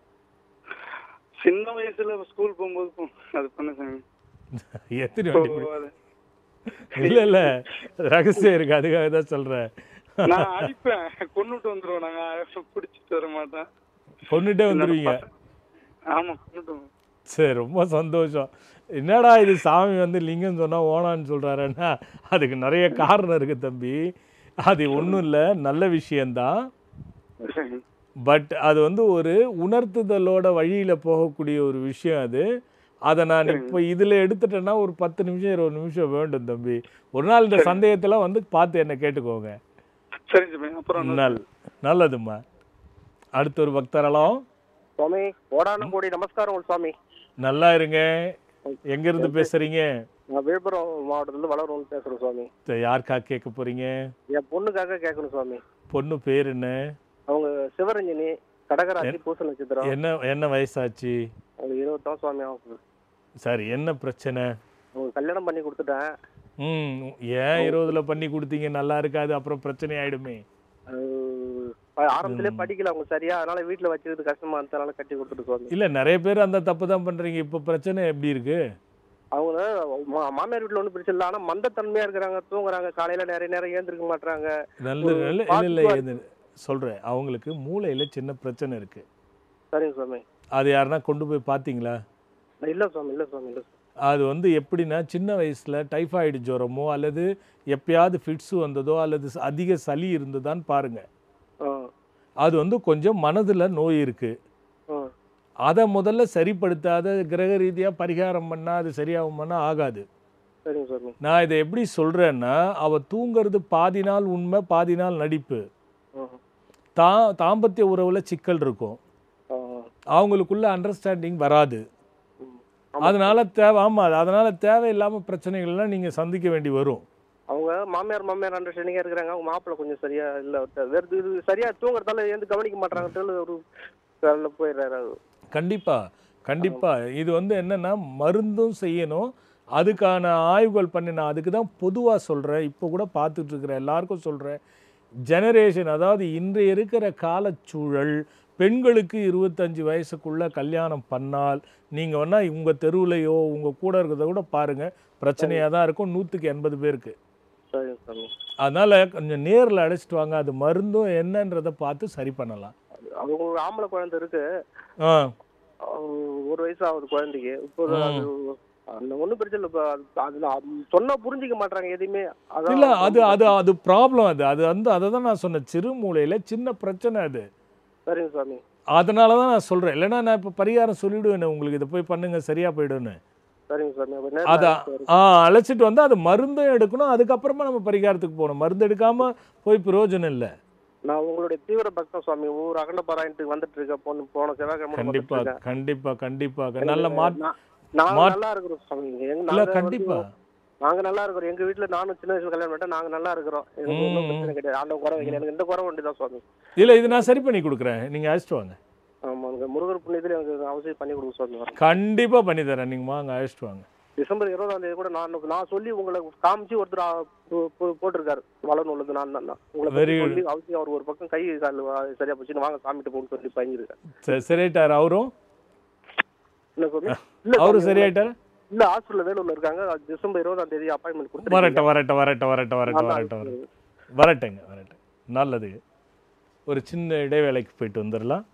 சின்ன வயசுல ஸ்கூல் போகும்போது போ- அது பண்ண சாமி எத்தனை இப்போ வாட்டி பிடி- அது- இல்ல இல்ல ரகசியம் இருக்கு அதுக்காக தான் சொல்றேன் நான் அடிப்பேன் கொன்னுட்டு வந்துருவேன் நாங்க பிடிச்சிட்டு வர மாட்டேன் கொண்டுட்டே வந்துருவீங்க ஆமா கொன்னுட்டு வந்துருவேன். சரி ரொம்ப சந்தோஷம் என்னடா இது சாமி வந்து லிங்கம் சொன்னா ஓனான்னு சொல்றாருன்னா அதுக்கு நிறைய காரணம் இருக்கு தம்பி அது ஒன்றும் இல்லை நல்ல விஷயம்தான் சரி. பட் அது வந்து ஒரு உணர்த்துதலோட வழியில போகக்கூடிய ஒரு விஷயம் அது அதை நான் இப்போ இதில் எடுத்துட்டேன்னா ஒரு பத்து நிமிஷம் இருபது நிமிஷம் வேண்டும் தம்பி ஒரு நாள் இந்த சந்தேகத்தெல்லாம் வந்து பார்த்து என்ன கேட்டுக்கோங்க சரி சாமி அப்புறம் நல் நல்லதும்மா அடுத்த ஒரு பக்தரலாம் சுவாமி கோடான கோடி நமஸ்காரம் சுவாமி நல்லா இருங்க எங்க இருந்து பேசுறீங்க நான் விழுப்புரம் மாவட்டத்துல வளரும் பேசுறேன் சுவாமி சரி, யாருக்கா கேட்க போறீங்க என் பொண்ணுக்காக கேட்கணும் சுவாமி பொண்ணு பேர் என்ன அவங்க சிவரஞ்சனி கடகராசி பூச நட்சத்திரம் என்ன என்ன வயசாச்சு அவங்க இருபத்தாம் சுவாமி அவங்க சரி என்ன பிரச்சனை அவங்க கல்யாணம் பண்ணி கொடுத்துட்டேன் ம் ஏன் இருபதுல பண்ணி கொடுத்தீங்க நல்லா இருக்காது அப்புறம் பிரச்சனை ஆயிடுமே அது ஆரம்பத்திலே படிக்கல அவங்க சரியா அதனால வீட்டுல வச்சிருக்கிறது கஷ்டமா இருந்ததுனால கட்டி கொடுத்துட்டு சுவாமி இல்ல நிறைய பேர் அந்த தப்பு தான் பண்றீங்க இப்போ பிரச்சனை எப்படி இருக்கு அவங்க மா- மாமியார் வீட்டுல ஒன்றும் பிரச்சனை இல்லை ஆனா மந்தத்தன்மையா இருக்கிறாங்க தூங்குறாங்க காலையில நிறைய நேரம் ஏந்திருக்க மாட்டாங்க நல்ல ஒரு நல்ல இல்ல பார்த்து இல்ல பார்த்து- இது சொல்றேன் அவங்களுக்கு மூளையில சின்ன பிரச்சனை இருக்கு சரிங்க சுவாமி அது யாருன்னா கொண்டு போய் பார்த்தீங்களா இல்ல சுவாமி இல்ல சுவாமி இல்ல சுவாமி அது வந்து எப்படின்னா சின்ன வயசுல டைஃபாய்டு ஜுரமோ அல்லது எப்பயாவது ஃபிட்ஸு வந்ததோ அல்லது ச- அதிக சளி இருந்ததான்னு பாருங்க ஆ அது வந்து கொஞ்சம் மனதுல நோய் இருக்கு ஆ அதை முதல்ல சரிப்படுத்தாத கிரக ரீதியாக பரிகாரம் பண்ணால் அது சரியாகுமானா ஆகாது சரிங்க சாமி நான் இதை எப்படி சொல்கிறேன்னா அவள் தூங்குறது பாதி நாள் உண்மை பாதி நாள் நடிப்பு ம். தா தாம்பத்திய உறவில் சிக்கல் இருக்கும் ஆ. அவங்களுக்குள்ள அண்டர்ஸ்டாண்டிங் வராது ம். அதனால தேவை ஆமாம் அதனால தேவையில்லாமல் பிரச்சனைகள்லாம் நீங்கள் சந்திக்க வேண்டி வரும் அவங்க மாமியார் மாமியார் அண்டர்ஸ்டாண்டிங்கா இருக்கிறாங்க அவங்க மாப்பிள்ளை கொஞ்சம் சரியா இல்ல வேற இது சரியா தூங்குறதால ஏந்து கவனிக்க மாட்டாங்கன்ட்டு ஒரு வேலையில போயிடுறாரு அவரு. கண்டிப்பாக கண்டிப்பாக இது வந்து என்னென்னா மருந்தும் செய்யணும் அதுக்கான ஆய்வுகள் பண்ணி நான் அதுக்கு தான் பொதுவாக சொல்கிறேன் இப்போ கூட பார்த்துட்டு இருக்கிற எல்லாருக்கும் சொல்கிறேன் ஜெனரேஷன் அதாவது இன்றைய இருக்கிற காலச்சூழல் பெண்களுக்கு இருபத்தஞ்சி வயசுக்குள்ளே கல்யாணம் பண்ணால் நீங்கள் வேணால் உங்கள் தெருவுலையோ உங்கள் கூட இருக்கிறத கூட பாருங்கள் பிரச்சனையாக தான் இருக்கும் நூற்றுக்கு எண்பது பேருக்கு சரிங்க சாமி அதனால் கொஞ்சம் நேரில் அழைச்சிட்டு வாங்க அது மருந்தும் என்னன்றதை பார்த்து சரி பண்ணலாம் அவங்க ஒரு ஆம்பளை குழந்தை இருக்கு ஆ அவங்க ஒரு வயசு ஆகுது குழந்தைக்கு இப்போ அது அந்த ஒன்றும் பிரச்சனை இல்லை இப்போ அது- அதுல அது சொன்னா புரிஞ்சிக்க மாட்டாங்க எதையுமே அதான் இல்ல அது அது அது ப்ராப்ளம் அது அது வந்து அதை தான் நான் சொன்னேன் சிறு மூளையில சின்ன பிரச்சனை அது சரிங்க சாமி அதனால தான் நான் சொல்றேன் இல்லைன்னா நான் இப்போ பரிகாரம் சொல்லிவிடுவேன் உங்களுக்கு இதை போய் பண்ணுங்க சரியா போயிடும்னு சரிங்க சாமி அப்ப அதான் நேரம் ஆ அழைச்சிட்டு வந்து அது மருந்தும் எடுக்கணும் அதுக்கப்புறமா நம்ம பரிகாரத்துக்கு போகணும் மருந்து எடுக்காம போய் பிரயோஜனம் இல்லை நான் உங்களுடைய தீவிர பக்தம் சுவாமி ஊர் அகண்ட பாராயணத்துக்கு வந்துட்டு இருக்கேன் போன போன செவ்வாய்க்கிழமை வந்துட்டு கண்டிப்பா இருக்கேன். கண்டிப்பா கண்டிப்பா நல்ல மாட் நான்- நாங்க மாட்- நல்லா இருக்கிறோம் சுவாமி எங்க இல்ல நாங்க கண்டிப்பா வந்து- நாங்க நல்லா இருக்கிறோம் எங்க வீட்டுல நானும் சின்ன வயசுல கல்யாணம் பண்ணிட்டேன் நாங்க நல்லா இருக்கிறோம் எனக்கு ஒன்றும் ம், பிரச்சனை கிடையாது ஆண்டவன் குறை வைக்கல எனக்கு எந்த குறை வேண்டியதான் சுவாமி இல்ல இது நான் சரி பண்ணி கொடுக்குறேன் நீங்க அழைச்சிட்டு வாங்க ஆமா எனக்கு முருகர் புண்ணியத்துல எனக்கு அவசியம் பண்ணி கொடுக்க சுவாமி வரேன். கண்டிப்பா பண்ணி தரேன் நீங்க வாங்க அழைச்சிட்டு வாங்க டிசம்பர் இருபதாம் தேதி கூட நான் நான் சொல்லி உங்களை காமிச்சு ஒருத்தர் ஆ, போ- போ- போட்டிருக்காரு வளர்ந்து உள்ளது நான் தான் உங்களை பத்தி Very good. சொல்லி அவசியம் அவர் ஒரு பக்கம் கை கால் வா- சரியா போச்சுன்னு வாங்க சாமிட்டு போன்னு சொல்லி பயந்துருக்காரு சரி சரியாயிட்டார் அவரும் என்ன சொல்லி இல்ல அவரும் சாமி, சரியாயிட்டார் இல்ல ஹாஸ்பிட்டல்ல வேலூர்ல இருக்காங்க அது டிசம்பர் இருபதாம் தேதி அப்பாயின்மெண்ட் கொடுத்து வரட்டும் வரட்டும் வரட்டும் வரட்டும் வரட்டும் வரட்டும் வரட்டும் வரட்டுங்க வரட்டும் நல்லது ஒரு சின்ன இடைவேளைக்கு போயிட்டு வந்துடலாம்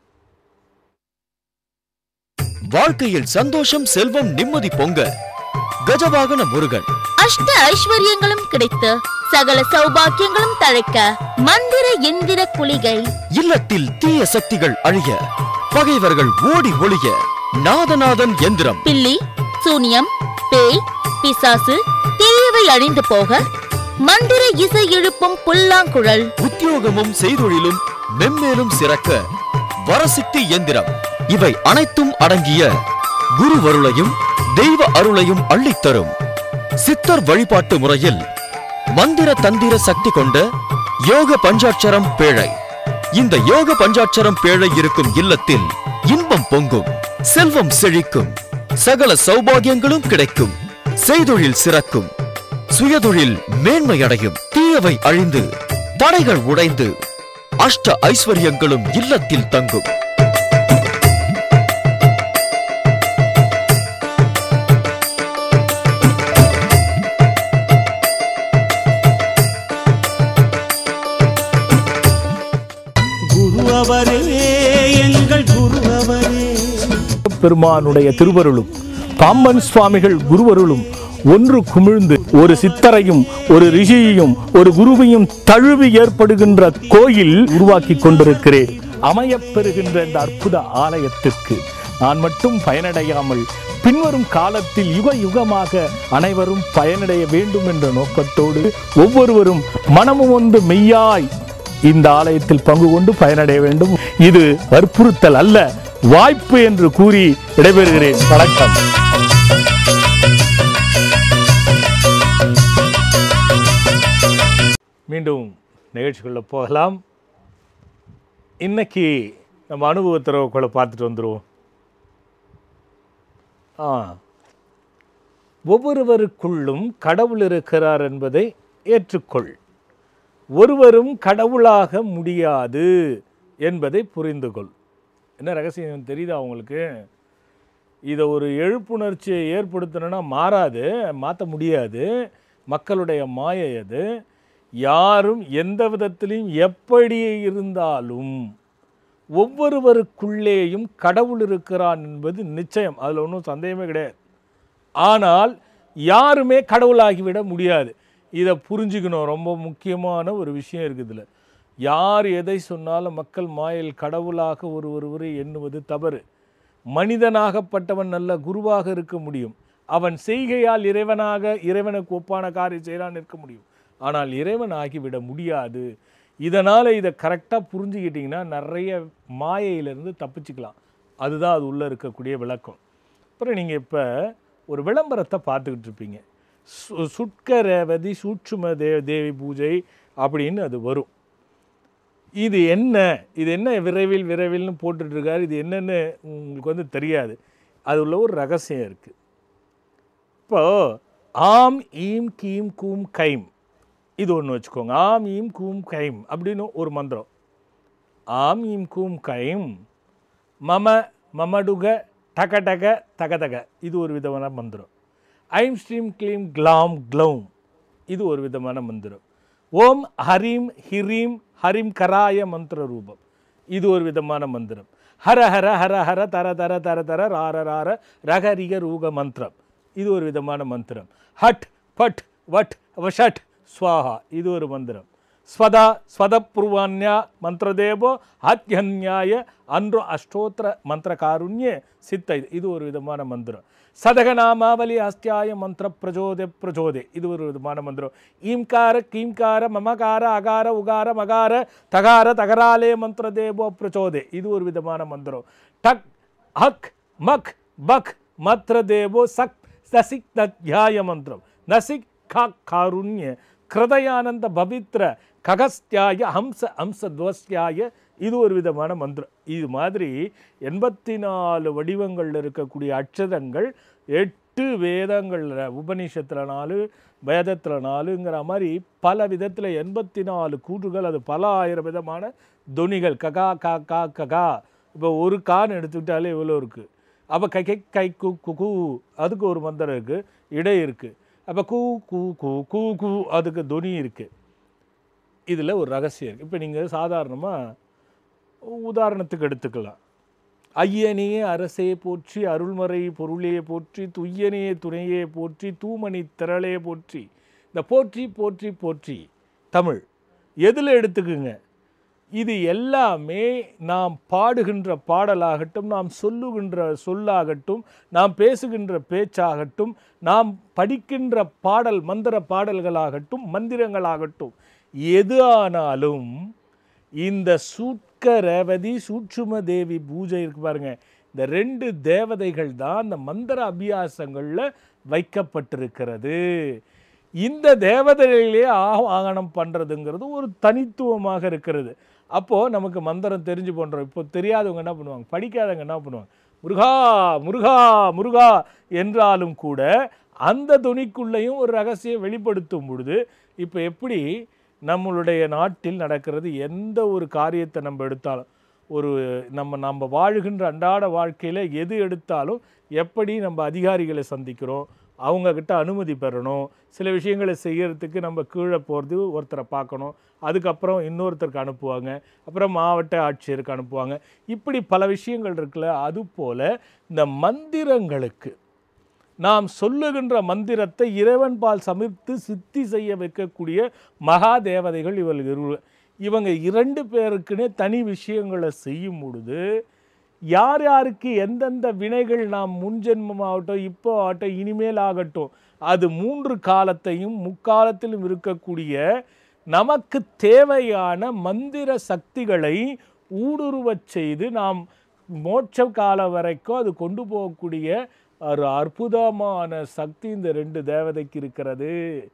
வாழ்க்கையில் சந்தோஷம் செல்வம் நிம்மதி பொங்க கஜவாகன முருகன் அஷ்ட ஐஸ்வர்யங்களும் கிடைத்து சகல சௌபாக்கியங்களும் தழைக்க மந்திர எந்திர குளிகை இல்லத்தில் தீய சக்திகள் அழிய பகைவர்கள் ஓடி ஒளிய நாதநாதன் எந்திரம் பில்லி சூனியம் பேய் பிசாசு தீயவை அழிந்து போக மந்திர இசை எழுப்பும் புல்லாங்குழல் உத்தியோகமும் செய்தொழிலும் மென்மேலும் சிறக்க வரசித்தி எந்திரம் இவை அனைத்தும் அடங்கிய குருவருளையும் தெய்வ அருளையும் அள்ளித்தரும் சித்தர் வழிபாட்டு முறையில் மந்திர தந்திர சக்தி கொண்ட யோக பஞ்சாட்சரம் பேழை இந்த யோக பஞ்சாட்சரம் பேழை இருக்கும் இல்லத்தில் இன்பம் பொங்கும் செல்வம் செழிக்கும் சகல சௌபாகியங்களும் கிடைக்கும் செய்தொழில் சிறக்கும் சுயதொழில் மேன்மையடையும் தீயவை அழிந்து தடைகள் உடைந்து அஷ்ட ஐஸ்வர்யங்களும் இல்லத்தில் தங்கும் குரு அவரே எங்கள் குரு அவரே பெருமானுடைய திருவருளும் பாம்பன் சுவாமிகள் குருவருளும் ஒன்று குமிழ்ந்து ஒரு சித்தரையும் ஒரு ரிஷியையும் ஒரு குருவையும் தழுவி ஏற்படுகின்ற கோயில் உருவாக்கி கொண்டிருக்கிறேன் அமையப் பெறுகின்ற இந்த அற்புத ஆலயத்திற்கு நான் மட்டும் பயனடையாமல் பின்வரும் காலத்தில் யுக யுகமாக அனைவரும் பயனடைய வேண்டும் என்ற நோக்கத்தோடு ஒவ்வொருவரும் மனமும் ஒன்று மெய்யாய் இந்த ஆலயத்தில் பங்கு கொண்டு பயனடைய வேண்டும் இது வற்புறுத்தல் அல்ல வாய்ப்பு என்று கூறி விடைபெறுகிறேன் வணக்கம் மீண்டும் நிகழ்ச்சிக்குள்ள போகலாம் இன்னைக்கு நம்ம அனுபவத்திறவுக்குள்ள பார்த்துட்டு வந்துடுவோம் ஆ ஒவ்வொருவருக்குள்ளும் கடவுள் இருக்கிறார் என்பதை ஏற்றுக்கொள் ஒருவரும் கடவுளாக முடியாது என்பதை புரிந்து கொள் என்ன ரகசியம் தெரியுதா உங்களுக்கு இதை ஒரு எழுப்புணர்ச்சியை ஏற்படுத்தணும்னா மாறாது மாற்ற முடியாது மக்களுடைய மாயை அது யாரும் எந்த விதத்திலையும் எப்படி இருந்தாலும் ஒவ்வொருவருக்குள்ளேயும் கடவுள் இருக்கிறான் என்பது நிச்சயம் அதில் ஒன்றும் சந்தேகமே கிடையாது ஆனால் யாருமே கடவுளாகிவிட முடியாது இதை புரிஞ்சுக்கணும் ரொம்ப முக்கியமான ஒரு விஷயம் இருக்குதுல யார் எதை சொன்னாலும் மக்கள் மாயில் கடவுளாக ஒரு ஒருவரை எண்ணுவது தவறு மனிதனாகப்பட்டவன் நல்ல குருவாக இருக்க முடியும் அவன் செய்கையால் இறைவனாக இறைவனுக்கு ஒப்பான காரியம் செய்யலான்னு இருக்க முடியும் ஆனால் இறைவன் ஆகிவிட முடியாது இதனால் இதை கரெக்டாக புரிஞ்சுக்கிட்டிங்கன்னா நிறைய மாயையிலிருந்து தப்பிச்சுக்கலாம் அதுதான் அது உள்ளே இருக்கக்கூடிய விளக்கம் அப்புறம் நீங்கள் இப்போ ஒரு விளம்பரத்தை பார்த்துக்கிட்டு இருப்பீங்க சு சுட்க ரேவதி சூட்சும தே தேவி பூஜை அப்படின்னு அது வரும் இது என்ன இது என்ன விரைவில் விரைவில்னு போட்டுட்ருக்காரு இது என்னன்னு உங்களுக்கு வந்து தெரியாது அது உள்ள ஒரு ரகசியம் இருக்குது இப்போ ஆம் ஈம் கீம் கூம் கைம் இது ஒன்று வச்சுக்கோங்க ஆம் ஈம் கூம் கைம் அப்படின்னு ஒரு மந்திரம் ஆம் ஈம் கூம் கைம் மம மமடுக டக டக தக தக இது ஒரு விதமான மந்திரம் ஐம் ஸ்ரீம் க்ளீம் க்லாம் க்ளௌம் இது ஒரு விதமான மந்திரம் ஓம் ஹரீம் ஹிரீம் ஹரிம் கராய மந்திர ரூபம் இது ஒரு விதமான மந்திரம் ஹர ஹர ஹர ஹர தர தர தர தர ரார ரார ரகரிக ரூக மந்திரம் இது ஒரு விதமான மந்திரம் ஹட் பட் வட் வஷட் ஸ்வாஹா இது ஒரு மந்திரம் ஸ்வதா ஸ்வதபூர்வான்யா மந்திரதேவோ ஆத்யன்யாய அன்று அஷ்டோத்திர மந்திர காருண்ய சித்த இது இது ஒரு விதமான மந்திரம் சதகநாமாவலி அஸ்தியாய மந்திர பிரஜோதே பிரஜோதே இது ஒரு விதமான மந்திரம் ஈம்கார கீம்கார மமகார அகார உகார மகார தகார தகராலே மந்திர தேவோ பிரச்சோதே இது ஒரு விதமான மந்திரம் டக் ஹக் மக் பக் மத்ர தேவோ சக் சசிக் தத்யாய மந்திரம் நசிக் கா காருண்ய கிருதயானந்த பவித்ர ககஸ்தியாய ஹம்ச ஹம்ச துவஸ்தியாய இது ஒரு விதமான மந்திரம் இது மாதிரி எண்பத்தி நாலு வடிவங்களில் இருக்கக்கூடிய அட்சரங்கள் எட்டு வேதங்களில் உபநிஷத்தில் நாலு வேதத்தில் நாலுங்கிற மாதிரி பல விதத்தில் எண்பத்தி நாலு கூற்றுகள் அது பல ஆயிரம் விதமான துணிகள் ககா கா கா ககா இப்போ ஒரு கான்னு எடுத்துக்கிட்டாலே இவ்வளோ இருக்குது அப்போ கை கை கை கு கு கூ அதுக்கு ஒரு மந்திரம் இருக்குது இடை இருக்குது அப்போ கூ கூ கூ கூ கூ அதுக்கு துணி இருக்குது இதில் ஒரு ரகசியம் இருக்குது இப்போ நீங்கள் சாதாரணமாக உதாரணத்துக்கு எடுத்துக்கலாம் ஐயனையே அரசே போற்றி அருள்மறை பொருளே போற்றி துய்யனே துணையே போற்றி தூமணி திரளே போற்றி இந்த போற்றி போற்றி போற்றி தமிழ் எதில் எடுத்துக்குங்க இது எல்லாமே நாம் பாடுகின்ற பாடலாகட்டும் நாம் சொல்லுகின்ற சொல்லாகட்டும் நாம் பேசுகின்ற பேச்சாகட்டும் நாம் படிக்கின்ற பாடல் மந்திர பாடல்களாகட்டும் மந்திரங்களாகட்டும் எது ஆனாலும் இந்த சூட்க ரேவதி சூட்சும தேவி பூஜை இருக்கு பாருங்க இந்த ரெண்டு தேவதைகள் தான் இந்த மந்திர அபியாசங்களில் வைக்கப்பட்டிருக்கிறது இந்த தேவதைகளிலே ஆவாகனம் பண்ணுறதுங்கிறது ஒரு தனித்துவமாக இருக்கிறது அப்போது நமக்கு மந்திரம் தெரிஞ்சு பண்ணுறோம் இப்போ தெரியாதவங்க என்ன பண்ணுவாங்க படிக்காதவங்க என்ன பண்ணுவாங்க முருகா முருகா முருகா என்றாலும் கூட அந்த துணிக்குள்ளேயும் ஒரு ரகசியம் வெளிப்படுத்தும் பொழுது இப்போ எப்படி நம்மளுடைய நாட்டில் நடக்கிறது எந்த ஒரு காரியத்தை நம்ம எடுத்தாலும் ஒரு நம்ம நம்ம வாழுகின்ற அன்றாட வாழ்க்கையில் எது எடுத்தாலும் எப்படி நம்ம அதிகாரிகளை சந்திக்கிறோம் அவங்கக்கிட்ட அனுமதி பெறணும் சில விஷயங்களை செய்யறதுக்கு நம்ம கீழே போகிறது ஒருத்தரை பார்க்கணும் அதுக்கப்புறம் இன்னொருத்தருக்கு அனுப்புவாங்க அப்புறம் மாவட்ட ஆட்சியருக்கு அனுப்புவாங்க இப்படி பல விஷயங்கள் இருக்குல்ல அதுபோல் இந்த மந்திரங்களுக்கு நாம் சொல்லுகின்ற மந்திரத்தை இறைவன் பால் சமிர்த்து சித்தி செய்ய வைக்கக்கூடிய மகா தேவதைகள் இவர்கள் இரு- இவங்க இரண்டு பேருக்குன்னே தனி விஷயங்களை செய்யும் பொழுது யார் யாருக்கு எந்தெந்த வினைகள் நாம் முன்ஜென்மமாகட்டும் இப்போ ஆகட்டும் இனிமேல் ஆகட்டும் அது மூன்று காலத்தையும் முக்காலத்திலும் இருக்கக்கூடிய நமக்கு தேவையான மந்திர சக்திகளை ஊடுருவச் செய்து நாம் மோட்ச காலம் வரைக்கும் அது கொண்டு போகக்கூடிய ஒரு அற்புதமான சக்தி இந்த ரெண்டு தேவதைக்கு இருக்கிறது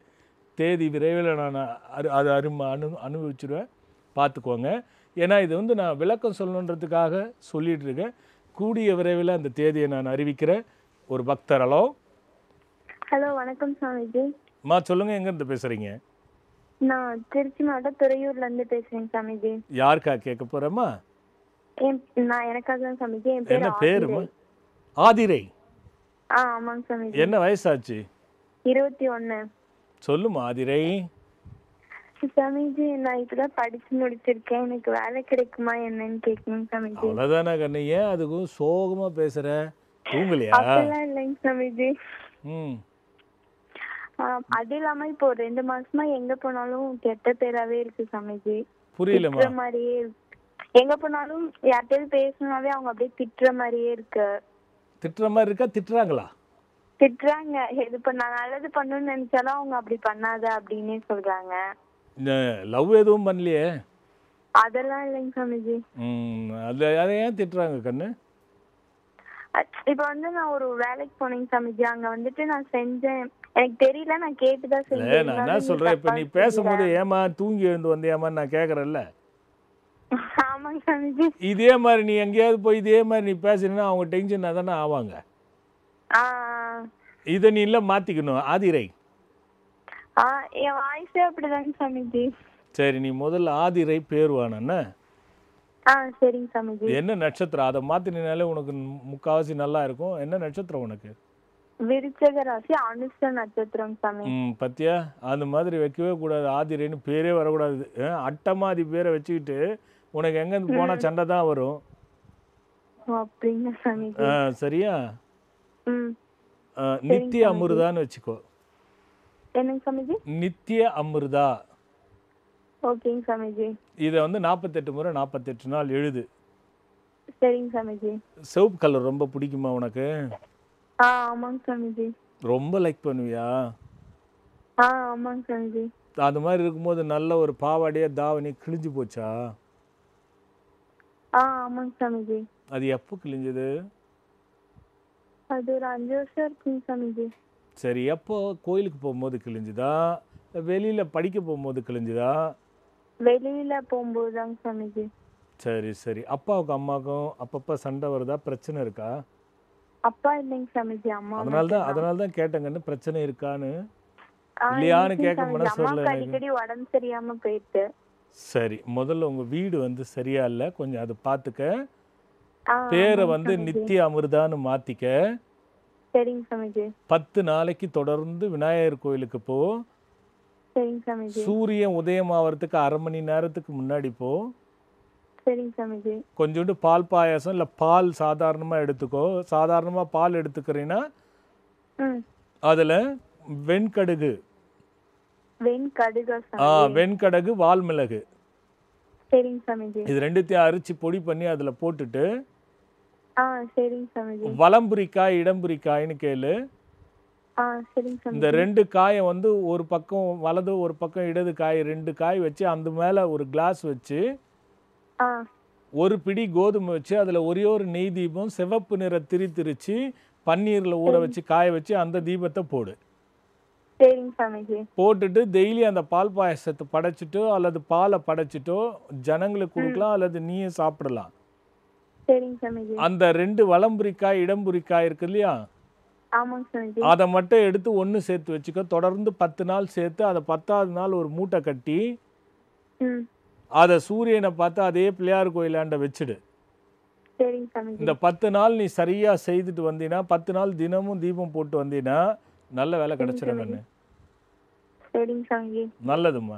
தேதி விரைவில் நான் அரு அது அரும அனு அனுபவிச்சிருவேன் பார்த்துக்கோங்க ஏன்னா இது வந்து நான் விளக்கம் சொல்லணுன்றதுக்காக சொல்லிட்டு இருக்கேன் கூடிய விரைவில் அந்த தேதியை நான் அறிவிக்கிறேன் ஒரு பக்தர் ஹலோ ஹலோ வணக்கம் சாமிஜி அம்மா சொல்லுங்கள் எங்கேருந்து பேசுகிறீங்க நான் திருச்சி மாவட்டம் துறையூர்ல இருந்து பேசுறேன் சாமிஜி யாருக்கா கேட்க போகிறேம்மா என் நான் எனக்காக தான் சாமிஜி என் பேர் என்ன பேருமா ஆதிரை. ஆதிரை ஆ ஆமாங்க சாமிஜி என்ன வயசாச்சு இருபத்தி ஒண்ணு சொல்லுமா ஆதிரை சாமிஜி நான் இப்பதான் படிச்சு முடிச்சிருக்கேன் எனக்கு வேலை கிடைக்குமா என்னன்னு கேட்கணும் சாமிஜி அவ்வளோதானே கண்ணு ஏன் அதுக்கும் சோகமாக பேசுகிற தூங்கலையா அப்படிலாம் இல்லைங்க சாமிஜி ம் ஆ, அது இல்லாம இப்போ ஒரு ரெண்டு மாசமா எங்க போனாலும் கெட்ட பேராவே இருக்கு சாமிஜி புரியலம்மா திட்டுற மாதிரியே இருக்கு. எங்க போனாலும் யார்கிட்டயாவது பேசணும்னாவே அவங்க அப்படியே திட்டுற மாதிரியே இருக்கு திட்டுற மாதிரி இருக்கா திட்டுறாங்களா திட்டுறாங்க இது இப்ப நான் நல்லது பண்ணணும்னு நினைச்சாலும் அவங்க அப்படி பண்ணாத அப்படின்னே சொல்றாங்க லவ் எதுவும் பண்ணலையே அதெல்லாம் இல்லைங்க சாமிஜி ம் அது அதை ஏன் திட்டுறாங்க கண்ணு அ- இப்ப வந்து நான் ஒரு வேலைக்கு போனேங்க சாமிஜி அங்க வந்துட்டு நான் செஞ்சேன் எனக்கு தெரியல நான் கேட்டுதான் இல்லை செஞ்சேன் நான் என்ன இருந்தாலும் சொல்கிறேன் இப்போ தப்பா நீ பேசும்போது செஞ்சுட்டேன். ஏமா தூங்கி எழுந்து வந்தியாமான்னு நான் கேட்குறேன்ல ஆமாங்க சாமிஜி இதே மாதிரி நீ எங்கேயாவது போய் இதே மாதிரி நீ பேசுனீங்கன்னா அவங்க டென்ஷன் தானே ஆவாங்க ஆ இதை நீ இல்லை மாற்றிக்கணும் ஆதிரை ஆ என் வாய்ஸே அப்படிதாங்க சாமிஜி சரி நீ முதல்ல ஆதிரை பேருவானண்ணே ஆ சரிங்க சாமிஜி என்ன நட்சத்திரம் அதை மாற்றினாலே உனக்கு முக்காவாசி நல்லா இருக்கும் என்ன நட்சத்திரம் உனக்கு விருச்சக ராசி அனுஷ நட்சத்திரம் சாமி ம் பத்தியா அந்த மாதிரி வைக்கவே கூடாது ஆதிரைன்னு பேரே வரக்கூடாது அஹ், அட்டமாதி பேரை வச்சுக்கிட்டு உனக்கு எங்கேருந்து போனால் சண்டை தான் வரும் ஓ, அப்படிங்க சாமிஜி ஆ, சரியா ம் ஆ, நித்திய அமிர்தான்னு வச்சுக்கோ என்னங்க சாமிஜி நித்திய அமிர்தா ஓகேங்க சாமிஜி இதை வந்து நாற்பத்தெட்டு முறை நாற்பத்தெட்டு நாள் எழுது சரிங்க சாமிஜி சிவப்பு கலர் ரொம்ப பிடிக்குமா உனக்கு ஆ ஆமாங்க சாமிஜி ரொம்ப லைக் பண்ணுவியா ஆ ஆமாங்க சாமிஜி அது மாதிரி இருக்கும்போது நல்ல ஒரு பாவாடையே தாவணி கிழிஞ்சு போச்சா ஆ ஆமாங்க சாமிஜி அது எப்போ கிழிஞ்சது அது ஒரு அஞ்சு வருஷம் இருக்குங்க சாமிஜி சரி எப்போ கோயிலுக்கு போகும்போது கிழிஞ்சுதா வெளியில் படிக்க போகும்போது கிழிஞ்சுதா வெளியில போகும்போது தாங்க சாமிஜி சரி சரி அப்பாவுக்கும் அம்மாவுக்கும் அப்பப்போ சண்டை வருதா பிரச்சனை இருக்கா அப்பா இல்லைங்க சாமிஜி அம்மா அதனால தான் அதனால தான் கேட்டேங்கன்னு பிரச்சனை இருக்கான்னு ஆ, இல்லையான்னு இருக்குங்க கேட்க சாமிஜி. மனசு வரல அம்மாவுக்கு எனக்கு. அடிக்கடி உடம்பு சரியாம போயிட்டு சரி முதல்ல உங்கள் வீடு வந்து சரியா இல்லை கொஞ்சம் அதை பார்த்துக்க ஆ, பேரை ஆமாங்க வந்து சாமிஜி. நித்திய அமிர்தான்னு மாற்றிக்க சரிங்க சாமிஜி பத்து நாளைக்கு தொடர்ந்து விநாயகர் கோயிலுக்கு போ சரிங்க சாமிஜி சூரியன் உதயம் ஆகிறதுக்கு அரை மணி நேரத்துக்கு முன்னாடி போ சரிங்க சாமிஜி கொஞ்சோண்டு பால் பாயாசம் இல்லை பால் சாதாரணமாக எடுத்துக்கோ சாதாரணமாக பால் எடுத்துக்கிறீன்னா ம் அதில் வெண்கடுகு வெண் கடுகா ஆ சாமிஜி வெண்கடுகு வால்மிளகு சரிங்க சாமிஜி இது ரெண்டுத்தையும் அரிச்சு பொடி பண்ணி அதில் போட்டுட்டு ஆ சரிங்க சாமிஜி வலம்புரிக்காய் இடம்புரிக்காய்னு கேளு ஆ சரிங்க இந்த சாமிஜி ரெண்டு காயை வந்து ஒரு பக்கம் வலது ஒரு பக்கம் இடது காய் ரெண்டு காய் வச்சு அந்த மேலே ஒரு கிளாஸ் வச்சு ஆ ஒரு பிடி கோதுமை வச்சு அதில் ஒரே ஒரு நெய் தீபம் சிவப்பு நிற திரி திரிச்சு பன்னீரில் ஊற வச்சு காய வச்சு அந்த தீபத்தை போடு சரிங்க சாமிஜி போட்டுட்டு டெய்லி அந்த பால் பாயசத்தை படைச்சிட்டோ அல்லது பாலை படைச்சிட்டோ ஜனங்களுக்கு கொடுக்கலாம் அல்லது நீயும் சாப்பிடலாம் சரிங்க சாமிஜி அந்த ரெண்டு வலம்புரிக்காய் இடம்புரிக்காய் இருக்கு இல்லையா ஆமாங்க சாமிஜி அதை மட்டும் எடுத்து ஒன்று சேர்த்து வச்சுக்கோ தொடர்ந்து பத்து நாள் சேர்த்து அதை பத்தாவது நாள் ஒரு மூட்டை கட்டி ம் அதை சூரியனை பார்த்து அதே பிள்ளையார் கோயிலாண்ட வச்சுடு சரிங்க சாமிஜி இந்த பத்து நாள் நீ சரியாக செய்துட்டு வந்தீன்னா பத்து நாள் தினமும் தீபம் போட்டு வந்தீன்னா நல்ல வேலை கிடைச்சிடும் கண்ணு சரிங்க சாமிஜி நல்லதும்மா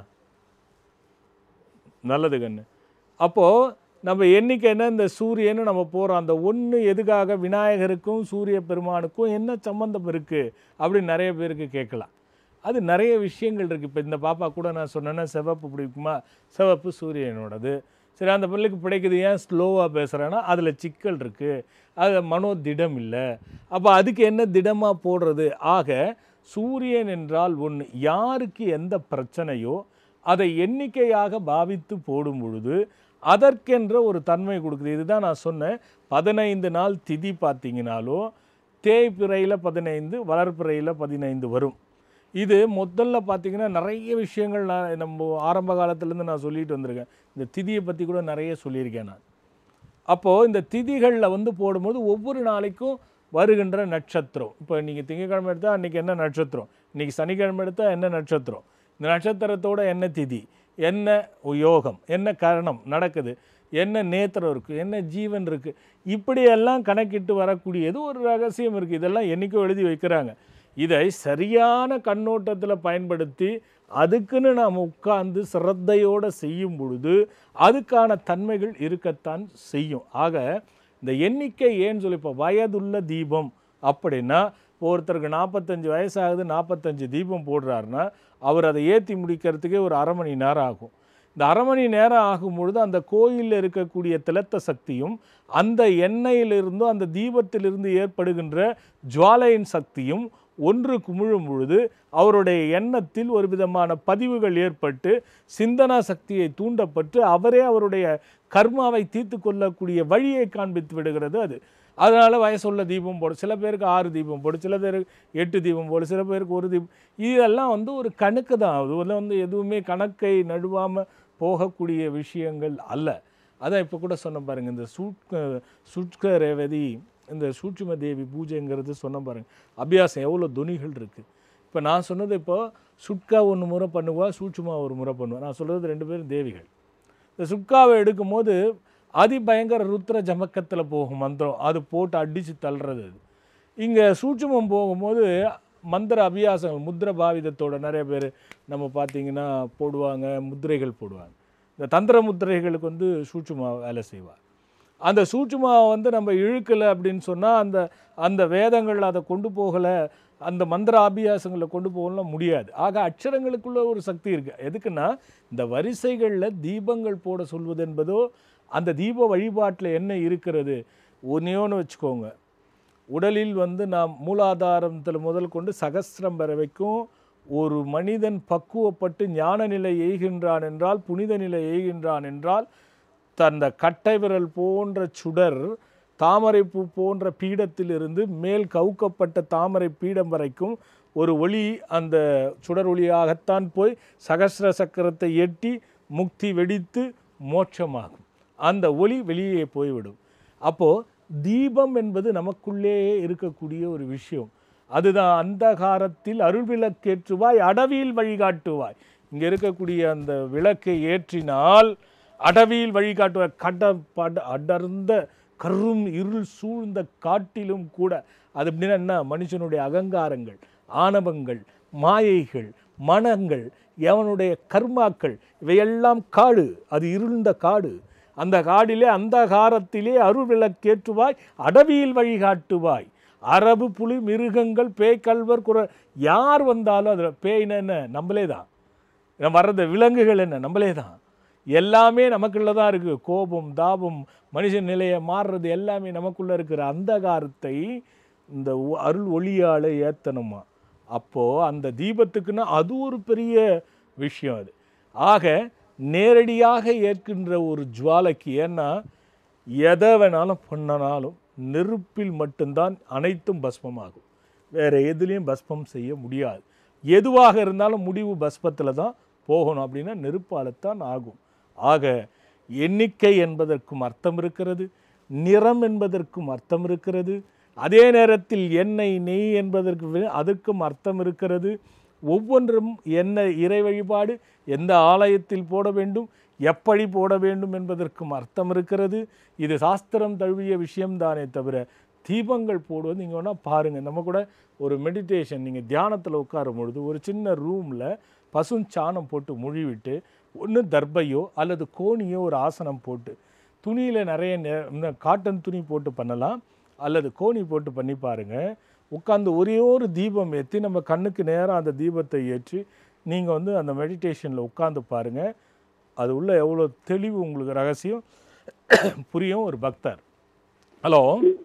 நல்லது கண்ணு அப்போது நம்ம எண்ணிக்கை என்ன இந்த சூரியன்னு நம்ம போகிறோம் அந்த ஒன்று எதுக்காக விநாயகருக்கும் சூரிய பெருமானுக்கும் என்ன சம்பந்தம் இருக்குது அப்படின்னு நிறைய பேருக்கு கேட்கலாம் அது நிறைய விஷயங்கள் இருக்குது இப்போ இந்த பாப்பா கூட நான் சொன்னேன்னா சிவப்பு பிடிக்குமா சிவப்பு சூரியனோடது சரி அந்த பிள்ளைக்கு பிடிக்குது ஏன் ஸ்லோவாக பேசுகிறேன்னா அதில் சிக்கல் இருக்குது அது மனோ திடம் இல்லை அப்போ அதுக்கு என்ன திடமாக போடுறது ஆக சூரியன் என்றால் ஒன்று யாருக்கு எந்த பிரச்சனையோ அதை எண்ணிக்கையாக பாவித்து போடும் பொழுது அதற்கென்ற ஒரு தன்மை கொடுக்குது இதுதான் நான் சொன்னேன் பதினைந்து நாள் திதி பார்த்தீங்கனாலும் தேய்பிறையில் பதினைந்து வளர்பிறையில் பதினைந்து வரும் இது முதல்ல பார்த்தீங்கன்னா நிறைய விஷயங்கள் நான் நம்ம ஆரம்ப காலத்துலேருந்து நான் சொல்லிட்டு வந்திருக்கேன் இந்த திதியை பற்றி கூட நிறைய சொல்லியிருக்கேன் நான் அப்போது இந்த திதிகளில் வந்து போடும்போது ஒவ்வொரு நாளைக்கும் வருகின்ற நட்சத்திரம் இப்போ நீங்கள் திங்கக்கிழமை எடுத்தால் அன்றைக்கி என்ன நட்சத்திரம் இன்றைக்கி சனிக்கிழமை எடுத்தால் என்ன நட்சத்திரம் இந்த நட்சத்திரத்தோட என்ன திதி என்ன யோகம் என்ன கரணம் நடக்குது என்ன நேத்திரம் இருக்குது என்ன ஜீவன் இருக்குது இப்படியெல்லாம் கணக்கிட்டு வரக்கூடியது ஒரு ரகசியம் இருக்குது இதெல்லாம் என்றைக்கோ எழுதி வைக்கிறாங்க இதை சரியான கண்ணோட்டத்தில் பயன்படுத்தி அதுக்குன்னு நாம் உட்கார்ந்து சிரத்தையோடு செய்யும் பொழுது அதுக்கான தன்மைகள் இருக்கத்தான் செய்யும் ஆக இந்த எண்ணிக்கை ஏன்னு சொல்லி இப்போ வயதுள்ள தீபம் அப்படின்னா இப்போ ஒருத்தருக்கு நாற்பத்தஞ்சு வயசாகுது நாற்பத்தஞ்சு தீபம் போடுறாருன்னா அவர் அதை ஏற்றி முடிக்கிறதுக்கே ஒரு அரை மணி நேரம் ஆகும் இந்த அரை மணி நேரம் ஆகும் பொழுது அந்த கோயிலில் இருக்கக்கூடிய திலத்த சக்தியும் அந்த எண்ணெயிலிருந்தும் அந்த தீபத்திலிருந்து ஏற்படுகின்ற ஜுவாலையின் சக்தியும் ஒன்று குமிழும் பொழுது அவருடைய எண்ணத்தில் ஒரு விதமான பதிவுகள் ஏற்பட்டு சிந்தனா சக்தியை தூண்டப்பட்டு அவரே அவருடைய கர்மாவை தீர்த்து கொள்ளக்கூடிய வழியை காண்பித்து விடுகிறது அது அதனால் வயசுள்ள தீபம் போடும் சில பேருக்கு ஆறு தீபம் போடும் சில பேருக்கு எட்டு தீபம் போடும் சில பேருக்கு ஒரு தீபம் இதெல்லாம் வந்து ஒரு கணக்கு தான் அது வந்து வந்து எதுவுமே கணக்கை நடுவாமல் போகக்கூடிய விஷயங்கள் அல்ல அதான் இப்போ கூட சொன்ன பாருங்க இந்த சூட்க சுட்க ரேவதி இந்த சூட்சும தேவி பூஜைங்கிறது சொன்ன பாருங்க அபியாசம் எவ்வளோ துணிகள் இருக்குது இப்போ நான் சொன்னது இப்போ சுட்கா ஒன்று முறை பண்ணுவா சூட்சுமா ஒரு முறை பண்ணுவா நான் சொல்கிறது ரெண்டு பேரும் தேவிகள் இந்த சுட்காவை எடுக்கும்போது அதிபயங்கர ருத்ர ஜமக்கத்தில் போகும் மந்திரம் அது போட்டு அடித்து தள்ளுறது அது இங்கே சூட்சுமம் போகும்போது மந்திர அபியாசங்கள் முத்திர பாவிதத்தோட நிறைய பேர் நம்ம பார்த்தீங்கன்னா போடுவாங்க முத்திரைகள் போடுவாங்க இந்த தந்திர முத்திரைகளுக்கு வந்து சூட்சுமா வேலை செய்வார் அந்த சூட்சுமாவை வந்து நம்ம இழுக்கலை அப்படின்னு சொன்னால் அந்த அந்த வேதங்கள் அதை கொண்டு போகலை அந்த மந்திர அபியாசங்களை கொண்டு போகலாம் முடியாது ஆக அக்ஷரங்களுக்குள்ள ஒரு சக்தி இருக்குது எதுக்குன்னா இந்த வரிசைகளில் தீபங்கள் போட சொல்வது என்பதோ அந்த தீப வழிபாட்டில் என்ன இருக்கிறது ஒன்றையோன்னு வச்சுக்கோங்க உடலில் வந்து நாம் மூலாதாரத்தில் முதல் கொண்டு சகஸ்ரம் வரைக்கும் ஒரு மனிதன் பக்குவப்பட்டு ஞான நிலை எய்கின்றான் என்றால் புனித நிலை எய்கின்றான் என்றால் தந்த கட்டை விரல் போன்ற சுடர் தாமரைப்பூ போன்ற பீடத்திலிருந்து மேல் கவுக்கப்பட்ட தாமரை பீடம் வரைக்கும் ஒரு ஒளி அந்த சுடர் ஒளியாகத்தான் போய் சகஸ்ர சக்கரத்தை எட்டி முக்தி வெடித்து மோட்சமாகும் அந்த ஒளி வெளியே போய்விடும் அப்போது தீபம் என்பது நமக்குள்ளேயே இருக்கக்கூடிய ஒரு விஷயம் அதுதான் அந்தகாரத்தில் அருள் விளக்கேற்றுவாய் அடவியில் வழிகாட்டுவாய் இங்கே இருக்கக்கூடிய அந்த விளக்கை ஏற்றினால் அடவியில் வழிகாட்டுவாய் கட பட அடர்ந்த கரும் இருள் சூழ்ந்த காட்டிலும் கூட அது அப்படின்னா என்ன மனுஷனுடைய அகங்காரங்கள் ஆணவங்கள் மாயைகள் மனங்கள் எவனுடைய கர்மாக்கள் இவையெல்லாம் காடு அது இருண்ட காடு அந்த காடிலே அந்த காரத்திலே அருள் விளக்கேற்றுவாய் அடவியில் வழிகாட்டுவாய் அரபு புலி மிருகங்கள் பேய் கல்வர் குர யார் வந்தாலும் அதில் பேய்னா என்ன நம்மளே தான் நம்ம வர்றது விலங்குகள் என்ன நம்மளே தான் எல்லாமே நமக்குள்ள தான் இருக்குது கோபம் தாபம் மனுஷன் நிலையை மாறுறது எல்லாமே நமக்குள்ளே இருக்கிற அந்தகாரத்தை இந்த ஒ- அருள் ஒளியால் ஏற்றணுமா அப்போது அந்த தீபத்துக்குன்னா அது ஒரு பெரிய விஷயம் அது ஆக நேரடியாக ஏற்கின்ற ஒரு ஜுவாலைக்கு ஏன்னா எதை வேணாலும் பண்ணனாலும் நெருப்பில் மட்டும்தான் அனைத்தும் பஸ்மமாகும் வேறு எதுலேயும் பஸ்மம் செய்ய முடியாது எதுவாக இருந்தாலும் முடிவு பஸ்பத்தில் தான் போகணும் அப்படின்னா நெருப்பால் தான் ஆகும் ஆக எண்ணிக்கை என்பதற்கும் அர்த்தம் இருக்கிறது நிறம் என்பதற்கும் அர்த்தம் இருக்கிறது அதே நேரத்தில் எண்ணெய் நெய் என்பதற்கு வி- அதற்கும் அர்த்தம் இருக்கிறது ஒவ்வொன்றும் என்ன இறை வழிபாடு எந்த ஆலயத்தில் போட வேண்டும் எப்படி போட வேண்டும் என்பதற்கும் அர்த்தம் இருக்கிறது இது சாஸ்திரம் தழுவிய விஷயம்தானே தவிர தீபங்கள் போடுவது நீங்கள் வேணால் பாருங்கள் நம்ம கூட ஒரு மெடிடேஷன் நீங்கள் தியானத்தில் உட்காரும் பொழுது ஒரு சின்ன ரூமில் பசுஞ்சாணம் போட்டு முழிவிட்டு ஒன்று தர்பையோ அல்லது கோணியோ ஒரு ஆசனம் போட்டு துணியில் நிறைய நெ- இந்த காட்டன் துணி போட்டு பண்ணலாம் அல்லது கோணி போட்டு பண்ணி பாருங்கள் உட்காந்து ஒரே ஒரு தீபம் ஏற்றி நம்ம கண்ணுக்கு நேராக அந்த தீபத்தை ஏற்றி நீங்கள் வந்து அந்த மெடிடேஷனில் உட்காந்து பாருங்கள் அது உள்ள எவ்வளோ தெளிவு உங்களுக்கு ரகசியம் புரியும் ஒரு பக்தர் ஹலோ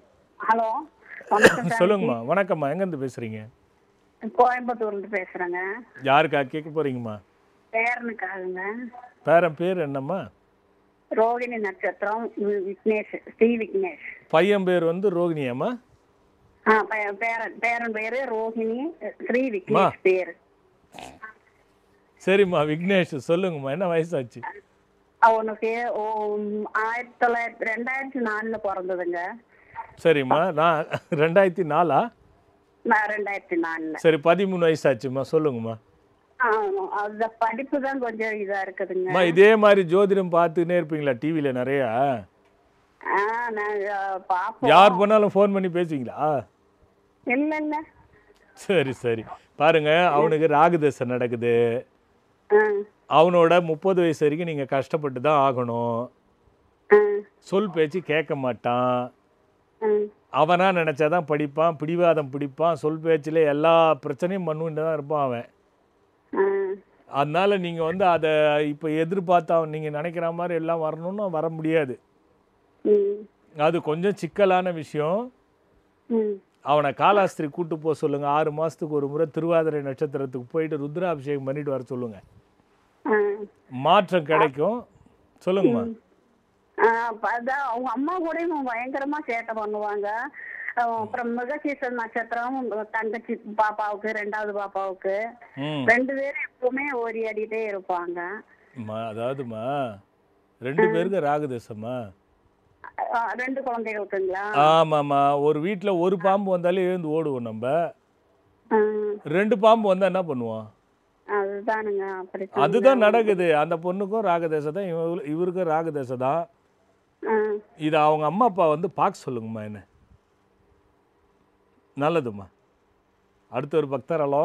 ஹலோ வணக்கம் சார். சொல்லுங்கம்மா வணக்கம்மா எங்கேருந்து பேசுகிறீங்க கோயம்புத்தூர்ல இருந்து பேசுறேங்க யாருக்கா கேட்க போகிறீங்கம்மா பேரனுக்காகுங்க பேரன் பேர் என்னம்மா ரோகிணி நட்சத்திரம் வி- விக்னேஷ் ஸ்ரீ விக்னேஷ் பையன் பேர் வந்து ரோகிணியம்மா ஆ பே- பேரன் பேரன் பேரு ரோஹிணி ஸ்ரீ விக்னேஷ் பேரு சரிம்மா விக்னேஷ் சொல்லுங்கம்மா என்ன வயசாச்சு அவனுக்கு ஓ, ஆயிரத்தி தொள்ளாயிரத்தி ரெண்டாயிரத்தி நாலுல பிறந்ததுங்க சரிம்மா நான் ரெண்டாயிரத்தி நாலா நான் ரெண்டாயிரத்தி நாலுல சரி பதிமூணு வயசாச்சும்மா சொல்லுங்கம்மா ஆமா, அந்த படிப்பு தான் கொஞ்சம் இதா இருக்குதுங்க அம்மா இதே மாதிரி ஜோதிடம் பார்த்துக்கினே இருப்பீங்களா டிவியில் நிறையா ஆ நாங்க பாப்போம் யார் பண்ணாலும் ஃபோன் பண்ணி பேசுவீங்களா இல்ல இல்ல சரி சரி பாருங்க அவனுக்கு ராகுதசை நடக்குது ஆ, அவனோட முப்பது வயசு வரைக்கும் நீங்கள் கஷ்டப்பட்டு தான் ஆகணும் ஆ, சொல் பேச்சு கேட்க மாட்டான் ஆ. அவனா நினச்சாதான் படிப்பான் பிடிவாதம் பிடிப்பான் சொல் பேச்சில் எல்லா பிரச்சனையும் பண்ணுன்னு தான் இருப்பான் அவன் ஆ. அதனால நீங்கள் வந்து அதை இப்போ எதிர்பார்த்தா நீங்கள் நினைக்கிற மாதிரி எல்லாம் வரணும்னு வர முடியாது ம் அது கொஞ்சம் சிக்கலான விஷயம் ம் அவனை காலாஸ்திரி கூட்டு போக சொல்லுங்க ஆறு மாசத்துக்கு ஒரு முறை திருவாதிரை நட்சத்திரத்துக்கு போயிட்டு ருத்ராபிஷேகம் பண்ணிட்டு வர சொல்லுங்க ஆ மாற்றம் கிடைக்கும் சொல்லுங்கம்மா ஆ, அப்ப அதான் அவங்க அம்மா கூடயும் பயங்கரமா சேட்டை பண்ணுவாங்க அஹ் அப்புறம் மிருகசீசன் நட்சத்திரம் தங்கச்சி பாப்பாவுக்கு ரெண்டாவது பாப்பாவுக்கு ம் ரெண்டு பேரும் எப்பவுமே ஓடி ஆடிட்டே இருப்பாங்க அம்மா, அதாவதும்மா ரெண்டு பேருக்கு ராகுதசம்மா அஹ் ரெண்டு குழந்தைகளுக்குங்களா ஆமாம்மா ஒரு வீட்டில் ஒரு பாம்பு வந்தாலே எழுந்து ஓடுவோம் நம்ம ஆ, ரெண்டு பாம்பு வந்தால் என்ன பண்ணுவோம் அதுதானுங்க அப்படி அதுதான் நடக்குது அந்த பொண்ணுக்கும் ராகதேசை தான் இவ- இவருக்கும் ராகதேசை தான் ஆ, இதை அவங்க அம்மா அப்பா வந்து பார்க்க சொல்லுங்கம்மா என்ன நல்லதும்மா அடுத்த ஒரு பக்தர் ஹலோ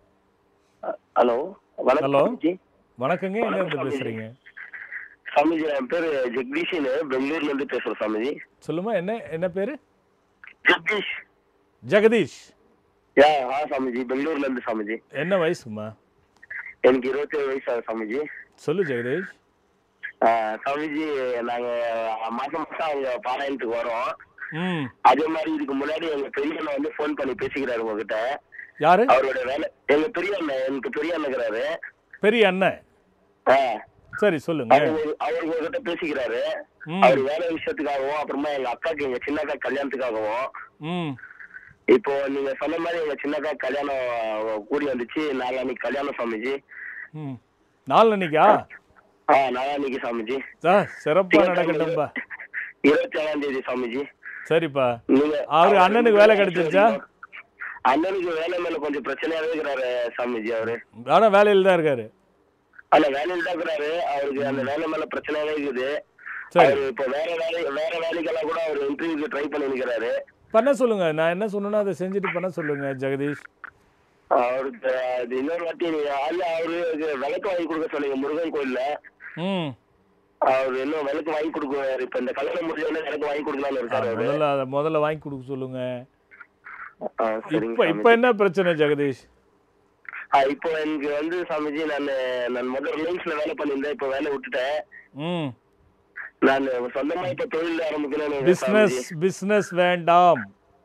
ஹலோ வணக்கம் ஹலோ சாமிஜி வணக்கங்க எங்க இருந்து வணக்கம் பேசுறீங்க சாமிஜி என் பேரு ஜெகதீஷ்னு பெங்களூர்ல இருந்து பேசுறேன் சாமிஜி சொல்லுமா என்ன என்ன பேரு ஜெகதீஷ் ஜெகதீஷ் யா ஆ சாமிஜி பெங்களூர்ல இருந்து சாமிஜி என்ன வயசுமா எனக்கு இருபத்தி ஏழு வயசு ஆகுது சாமிஜி சொல்லு ஜெகதீஷ் ஆ, சாமிஜி நாங்க மாசம் மாசம் அவங்க பாராயணத்துக்கு வரோம் ம் அதே மாதிரி இதுக்கு முன்னாடி எங்க பெரிய அண்ணன் வந்து ஃபோன் பண்ணி பேசிக்கிறாரு உங்ககிட்ட யாரு அவரோட வேலை எங்க பெரிய அண்ணன் எனக்கு பெரிய அண்ணங்கிறாரு பெரிய அண்ணன் ஆ, சரி சொல்லுங்க அவரு அவரு உங்ககிட்ட பேசிக்கிறாரு ம். அவர் வேலை விஷயத்துக்காகவும் அப்புறமா எங்க அக்காக்கு எங்க சின்ன அக்கா கல்யாணத்துக்காகவும் ம் இப்போ நீங்க சொன்ன மாதிரி எங்க சின்னக்கா கல்யாணம் கூடி வந்துச்சு நாளான்னைக்கு கல்யாணம் சாமிஜி ம் நாளன்னைக்கா ஆ நாளான்னைக்கு சாமிஜி ஆ சிறப்பா நடக்கட்டும்பா இருபத்தி ஏழாம் தேதி சாமிஜி சரிப்பா நீங்க அவரு அண்ணனுக்கு வேலை கிடைச்சிருச்சா அண்ணனுக்கு வேலை மேல கொஞ்சம் பிரச்சனையாவே இருக்கிறாரு சாமிஜி அவரு ஆனா வேலையில் தான் இருக்காரு ஆனா வேலையில தான் இருக்கிறாரு அவருக்கு அந்த வேலை மேல பிரச்சனையாவே இருக்குது சரி. அவரு இப்போ வேற வேலை வேற வேலைக்கெல்லாம் கூட அவர் இன்டர்வியூக்கு ட்ரை பண்ணி நிக்கிறாரு பண்ண சொல்லுங்க நான் என்ன சொன்னேனோ அதை செஞ்சுட்டு பண்ண சொல்லுங்க ஜெகதீஷ் அவருக்கு அது இன்னொரு வாட்டி நீங்க அல்ல அவரு விளக்கு வாங்கி கொடுக்க சொன்னீங்க முருகன் கோயில்ல ம் அவர் இன்னும் விளக்கு வாங்கி கொடுக்குறாரு இப்ப இந்த கல்யாணம் முடிஞ்சவொடனே விளக்கு வாங்கி கொடுக்கலாம்னு இருக்காரு அவரு முதல்ல அதை முதல்ல வாங்கி கொடுக்க சொல்லுங்க ஆ, சரிங்க இப்ப இப்ப சாமிஜி. என்ன பிரச்சனை ஜெகதீஷ் ஆ, இப்போ எனக்கு வந்து சாமிஜி நான் நான் முதல் ரிலையன்ஸ்ல வேலை பண்ணியிருந்தேன் இப்போ வேலை விட்டுட்டேன் ம் நான் சொந்தமா இப்ப தொழில் ஆரம்பிக்கணும்னு பிஸ்னஸ் பிஸ்னஸ் வேண்டாம்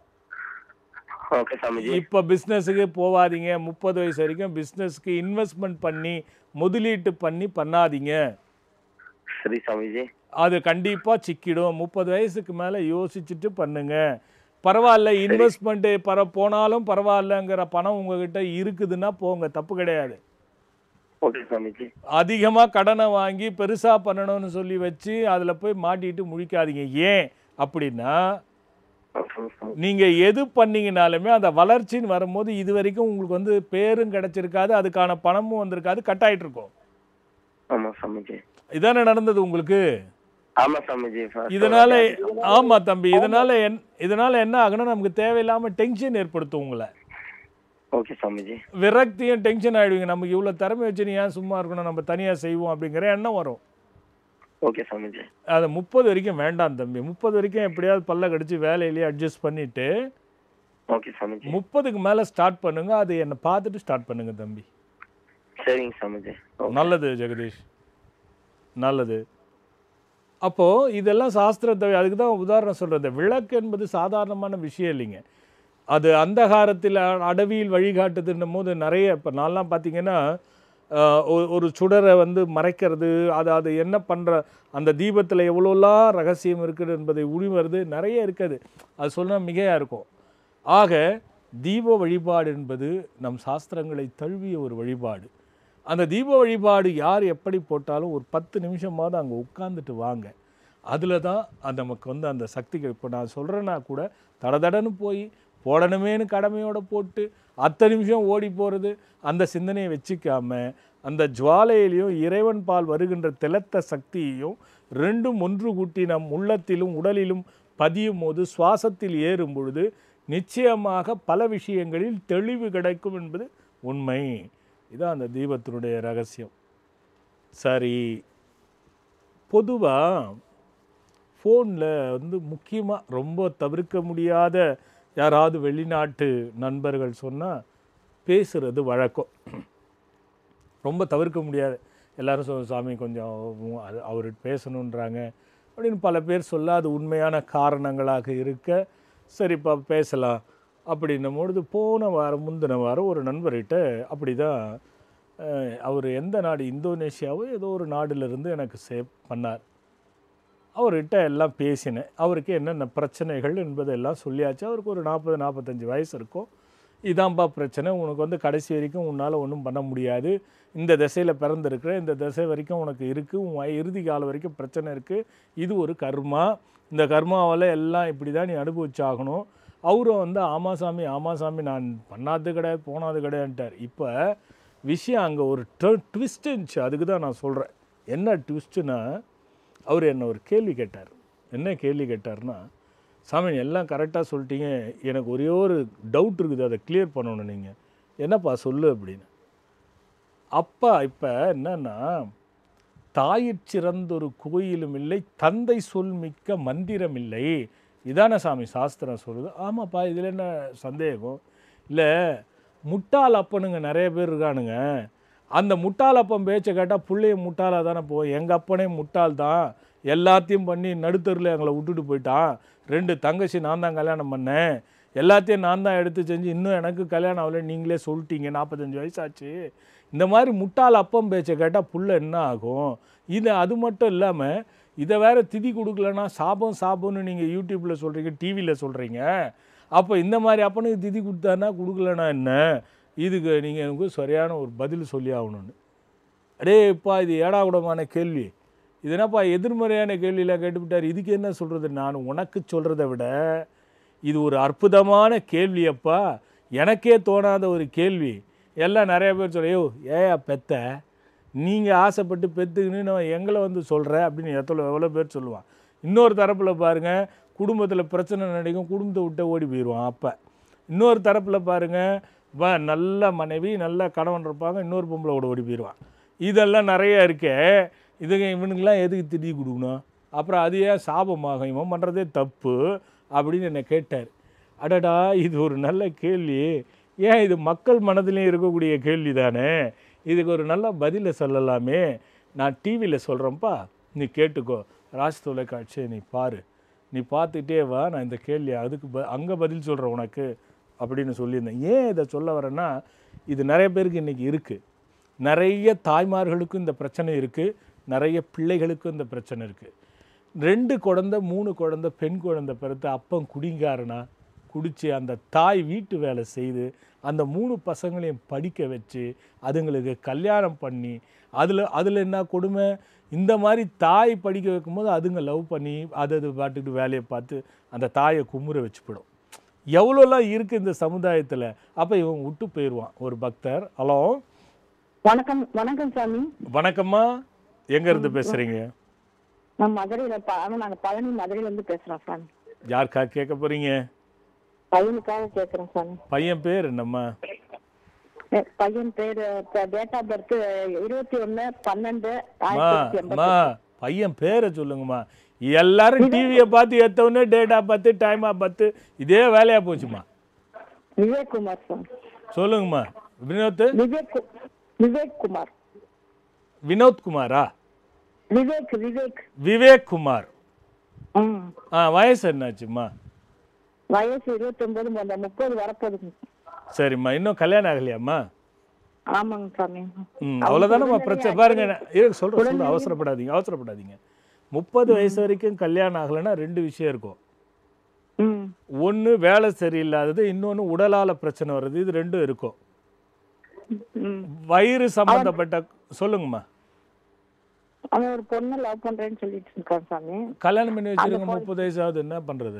ஓகே சாமிஜி இப்போ பிஸ்னஸுக்கு போகாதீங்க முப்பது வயசு வரைக்கும் பிஸ்னஸ்க்கு இன்வெஸ்ட்மெண்ட் பண்ணி முதலீட்டு பண்ணி பண்ணாதீங்க சரி சாமிஜி அது கண்டிப்பாக சிக்கிடும் முப்பது வயசுக்கு மேலே யோசிச்சுட்டு பண்ணுங்க பரவாயில்ல இன்வெஸ்ட்மெண்ட்டு பர போனாலும் பரவாயில்லங்கிற பணம் உங்ககிட்ட இருக்குதுன்னா போங்க தப்பு கிடையாது ஓகே சாமிஜி அதிகமாக கடனை வாங்கி பெருசாக பண்ணணும்னு சொல்லி வச்சு அதில் போய் மாட்டிட்டு முழிக்காதீங்க ஏன் அப்படின்னா நீங்கள் எது பண்ணீங்கனாலுமே அந்த வளர்ச்சின்னு வரும்போது இது வரைக்கும் உங்களுக்கு வந்து பேரும் கிடைச்சிருக்காது அதுக்கான பணமும் வந்திருக்காது கட் ஆயிட்டு இருக்கும் ஆமா சாமிஜி இதானே நடந்தது உங்களுக்கு ஆமா சாமிஜி first இதனால ஆமா தம்பி இதனால என் இதனால என்ன ஆகுனா நமக்கு தேவையில்லாம டென்ஷன் ஏற்படுத்தும் உங்களை ஓகே சாமிஜி விரக்தியும் டென்ஷன் ஆயிடுவீங்க நமக்கு இவ்வளவு திறமை வச்சு நீ ஏன் சும்மா இருக்கணும் நம்ம தனியா செய்வோம் அப்படிங்கிற எண்ணம் வரும் ஓகே சாமிஜி அது முப்பது வரைக்கும் வேண்டாம் தம்பி முப்பது வரைக்கும் எப்படியாவது பல்ல கடிச்சு வேலையிலேயே அட்ஜஸ்ட் பண்ணிட்டு ஓகே சாமிஜி முப்பதுக்கு மேல ஸ்டார்ட் பண்ணுங்க அது என்னை பார்த்துட்டு ஸ்டார்ட் பண்ணுங்க தம்பி சரிங்க சாமிஜி நல்லது ஜெகதீஷ் நல்லது அப்போ இதெல்லாம் சாஸ்திரத்தை அதுக்கு தான் உதாரணம் சொல்றது விளக்கு என்பது சாதாரணமான விஷயம் இல்லைங்க அது அந்தகாரத்தில் அ- அடவியில் வழிகாட்டுதுன்னும் போது நிறைய இப்போ நான்லாம் பார்த்தீங்கன்னா ஆஹ், ஒ- ஒரு சுடரை வந்து மறைக்கிறது அது அது என்ன பண்ணுற அந்த தீபத்தில் எவ்வளோலாம் ரகசியம் இருக்குது என்பதை உரிவருது நிறைய இருக்குது அது சொன்னால் மிகையாக இருக்கும் ஆக தீப வழிபாடு என்பது நம் சாஸ்திரங்களை தழுவிய ஒரு வழிபாடு அந்த தீப வழிபாடு யார் எப்படி போட்டாலும் ஒரு பத்து நிமிஷமாவது அங்கே உட்காந்துட்டு வாங்க அதில் தான் அது நமக்கு வந்து அந்த சக்திகள் இப்போ நான் சொல்கிறேன்னா கூட தடதடன்னு போய் போடணுமேனு கடமையோட போட்டு அத்தனை நிமிஷம் ஓடி போகிறது அந்த சிந்தனையை வச்சுக்காம அந்த ஜுவாலையிலையும் இறைவன் பால் வருகின்ற திலத்த சக்தியையும் ரெண்டும் ஒன்று கூட்டி நம் உள்ளத்திலும் உடலிலும் பதியும் போது சுவாசத்தில் ஏறும் பொழுது நிச்சயமாக பல விஷயங்களில் தெளிவு கிடைக்கும் என்பது உண்மை இதான் அந்த தீபத்தினுடைய ரகசியம் சரி பொதுவாக ஃபோனில் வந்து முக்கியமாக ரொம்ப தவிர்க்க முடியாத யாராவது வெளிநாட்டு நண்பர்கள் சொன்னால் பேசுகிறது வழக்கம் ரொம்ப தவிர்க்க முடியாது எல்லாரும் சொல் சாமி கொஞ்சம் உ- அது அவர் பேசணுன்றாங்க அப்படின்னு பல பேர் சொல்ல அது உண்மையான காரணங்களாக இருக்க சரிப்பா பேசலாம் அப்படின்னும் பொழுது போன வாரம் முந்தின வாரம் ஒரு நண்பர்கிட்ட அப்படி தான் அவர் எந்த நாடு இந்தோனேஷியாவோ ஏதோ ஒரு நாடுலேருந்து எனக்கு சேவ் பண்ணார் அவர்கிட்ட எல்லாம் பேசினேன் அவருக்கு என்னென்ன பிரச்சனைகள் என்பதெல்லாம் சொல்லியாச்சு அவருக்கு ஒரு நாற்பது நாற்பத்தஞ்சு வயசு இருக்கும் இதான்பா பிரச்சனை உனக்கு வந்து கடைசி வரைக்கும் உன்னால் ஒன்றும் பண்ண முடியாது இந்த திசையில் பிறந்திருக்கிற இந்த திசை வரைக்கும் உனக்கு இருக்குது உன் வய- இறுதி காலம் வரைக்கும் பிரச்சனை இருக்குது இது ஒரு கர்மா இந்த கர்மாவால் எல்லாம் இப்படி தான் நீ அனுபவிச்சாகணும் அவரும் வந்து ஆமா சாமி ஆமா சாமி நான் பண்ணாதது கிடையாது போனது கிடையாதுன்ட்டார் இப்போ விஷயம் அங்கே ஒரு ட்விஸ்ட் இருந்துச்சு அதுக்கு தான் நான் சொல்கிறேன் என்ன ட்விஸ்ட்டுன்னா அவர் என்ன ஒரு கேள்வி கேட்டார் என்ன கேள்வி கேட்டார்னா சாமி எல்லாம் கரெக்டாக சொல்லிட்டீங்க எனக்கு ஒரே ஒரு டவுட் இருக்குது அதை கிளியர் பண்ணணும் நீங்கள் என்னப்பா சொல்லு அப்படின்னு அப்பா இப்போ என்னன்னா தாயிற் சிறந்தொரு கோயிலும் இல்லை தந்தை சொல் மிக்க மந்திரம் இல்லை இதானே சாமி சாஸ்திரம் சொல்லுது ஆமாப்பா இதில் என்ன சந்தேகம் இல்லை முட்டாள் அப்பனுங்க நிறைய பேர் இருக்கானுங்க அந்த முட்டாள் அப்பன் பேச்சை கேட்டால் பிள்ளைய முட்டாளாக தானே போகும் எங்கள் அப்பனே முட்டாள் தான் எல்லாத்தையும் பண்ணி நடுத்தரில் எங்களை விட்டுட்டு போயிட்டான் ரெண்டு தங்கச்சி நான் தான் கல்யாணம் பண்ணேன் எல்லாத்தையும் நான் தான் எடுத்து செஞ்சு இன்னும் எனக்கு கல்யாணம் ஆகல நீங்களே சொல்லிட்டீங்க நாற்பத்தஞ்சு வயசாச்சு இந்த மாதிரி முட்டாள் அப்பம் பேச்சை கேட்டால் புள்ள என்ன ஆகும் இது அது மட்டும் இல்லாமல் இதை வேற திதி கொடுக்கலன்னா சாபம் சாபம்னு நீங்கள் யூடியூப்பில் சொல்கிறீங்க டிவியில் சொல்கிறீங்க அப்போ இந்த மாதிரி அப்பனுக்கு திதி கொடுத்தானா கொடுக்கலனா என்ன இதுக்கு நீங்கள் எனக்கு சரியான ஒரு பதில் சொல்லி ஆகணும்னு அடேப்பா இது ஏடாகுடமான கேள்வி இது என்னப்பா எதிர்மறையான கேள்வியெல்லாம் கேட்டுவிட்டார் இதுக்கு என்ன சொல்கிறது நான் உனக்கு சொல்கிறத விட இது ஒரு அற்புதமான கேள்வியப்பா எனக்கே தோணாத ஒரு கேள்வி எல்லாம் நிறைய பேர் சொல்ல யோ ஏயா பெத்த நீங்கள் ஆசைப்பட்டு பெற்றுக்குன்னு நான் எங்களை வந்து சொல்கிறேன் அப்படின்னு எத்தனை எவ்வளோ பேர் சொல்லுவான் இன்னொரு தரப்பில் பாருங்கள் குடும்பத்தில் பிரச்சனை நடக்கும் குடும்பத்தை விட்டு ஓடி போயிடுவான் அப்போ இன்னொரு தரப்பில் பாருங்கள் வ நல்ல மனைவி நல்ல கணவன் இருப்பாங்க இன்னொரு பொம்பளை கூட ஓடி போயிடுவான் இதெல்லாம் நிறைய இருக்கே இதுங்க இவனுக்கெல்லாம் எதுக்கு திடீ கொடுக்கணும் அப்புறம் அது ஏன் சாபமாகும் இவன் பண்ணுறதே தப்பு அப்படின்னு என்னை கேட்டார் அடடா இது ஒரு நல்ல கேள்வி ஏன் இது மக்கள் மனதிலையும் இருக்கக்கூடிய கேள்வி தானே இதுக்கு ஒரு நல்ல பதிலை சொல்லலாமே நான் டிவியில் சொல்கிறேன்ப்பா நீ கேட்டுக்கோ ராஜ் தொலைக்காட்சியை நீ பாரு நீ பார்த்துட்டே வா நான் இந்த கேள்வி அதுக்கு ப அங்கே பதில் சொல்கிறேன் உனக்கு அப்படின்னு சொல்லியிருந்தேன் ஏன் இதை சொல்ல வரேன்னா இது நிறைய பேருக்கு இன்றைக்கி இருக்குது நிறைய தாய்மார்களுக்கும் இந்த பிரச்சனை இருக்குது நிறைய பிள்ளைகளுக்கும் இந்த பிரச்சனை இருக்குது ரெண்டு குழந்தை மூணு குழந்தை பெண் குழந்தை பிறத்து அப்பன் குடிங்காரனா குடித்து அந்த தாய் வீட்டு வேலை செய்து அந்த மூணு பசங்களையும் படிக்க வச்சு அதுங்களுக்கு கல்யாணம் பண்ணி அதில் அதில் என்ன கொடுமை இந்த மாதிரி தாய் படிக்க வைக்கும்போது அதுங்க லவ் பண்ணி அது அது பாட்டுக்கு வேலையை பார்த்து அந்த தாயை குமுற வச்சுப்பிடும் எவ்வளோலாம் இருக்குது இந்த சமுதாயத்தில் அப்போ இவன் விட்டு போயிடுவான் ஒரு பக்தர் ஹலோ வணக்கம் வணக்கம் சாமி வணக்கம்மா எங்கேருந்து பேசுகிறீங்க நான் மதுரையில ப- ஆமா, நாங்க பழனி மதுரையில இருந்து பேசுறோம் சாமி யாருக்கா கேட்க போகிறீங்க பையனுக்காக கேக்குறேன் சாமி பையன் பேர் என்னம்மா எ- பையன் பேரு டேட் ஆஃப் பர்த் இருபத்தி ஒண்ணு பன்னெண்டு அம்மா ஆயிரத்தி தொள்ளாயிரத்தி அம்மா பையன் பேரை சொல்லுங்கம்மா எல்லாரும் டிவியை பார்த்து எத்தவொடனே டேட்டா பார்த்து டைமா பார்த்து இதே வேலையா போச்சுமா விவேக் குமார் சாமி சொல்லுங்கம்மா வினோத் விவேக் கு- விவேக் குமார் வினோத் குமாரா விவேக் விவேக் விவேக் குமார் ம் ஆ வயசு என்னாச்சும்மா வயசு இருபத்தி ஒன்பது அந்த முப்பது வரப்போகுது சரிம்மா இன்னும் கல்யாணம் ஆகலையாம்மா ஆமாங்க சாமி ம் அவ்வளோதானம்மா பிரச்சனை பாருங்க நான் இருக்கு சொல்கிறேன் சொல்கிறேன் அவசரப்படாதீங்க அவசரப்படாதீங்க முப்பது வயசு வரைக்கும் கல்யாணம் ஆகலைன்னா ரெண்டு விஷயம் இருக்கும் ம் ஒன்று வேலை சரியில்லாதது இன்னொன்று உடலால் பிரச்சனை வருது இது ரெண்டும் இருக்கும் ம் வயிறு சம்பந்தப்பட்ட சொல்லுங்கம்மா அவன் ஒரு பொண்ணை லவ் பண்றேன்னு சொல்லிட்டு இருக்கான் சாமி கல்யாணம் பண்ணி வச்சிருக்க முப்பது வயசு ஆகுது என்ன பண்ணுறது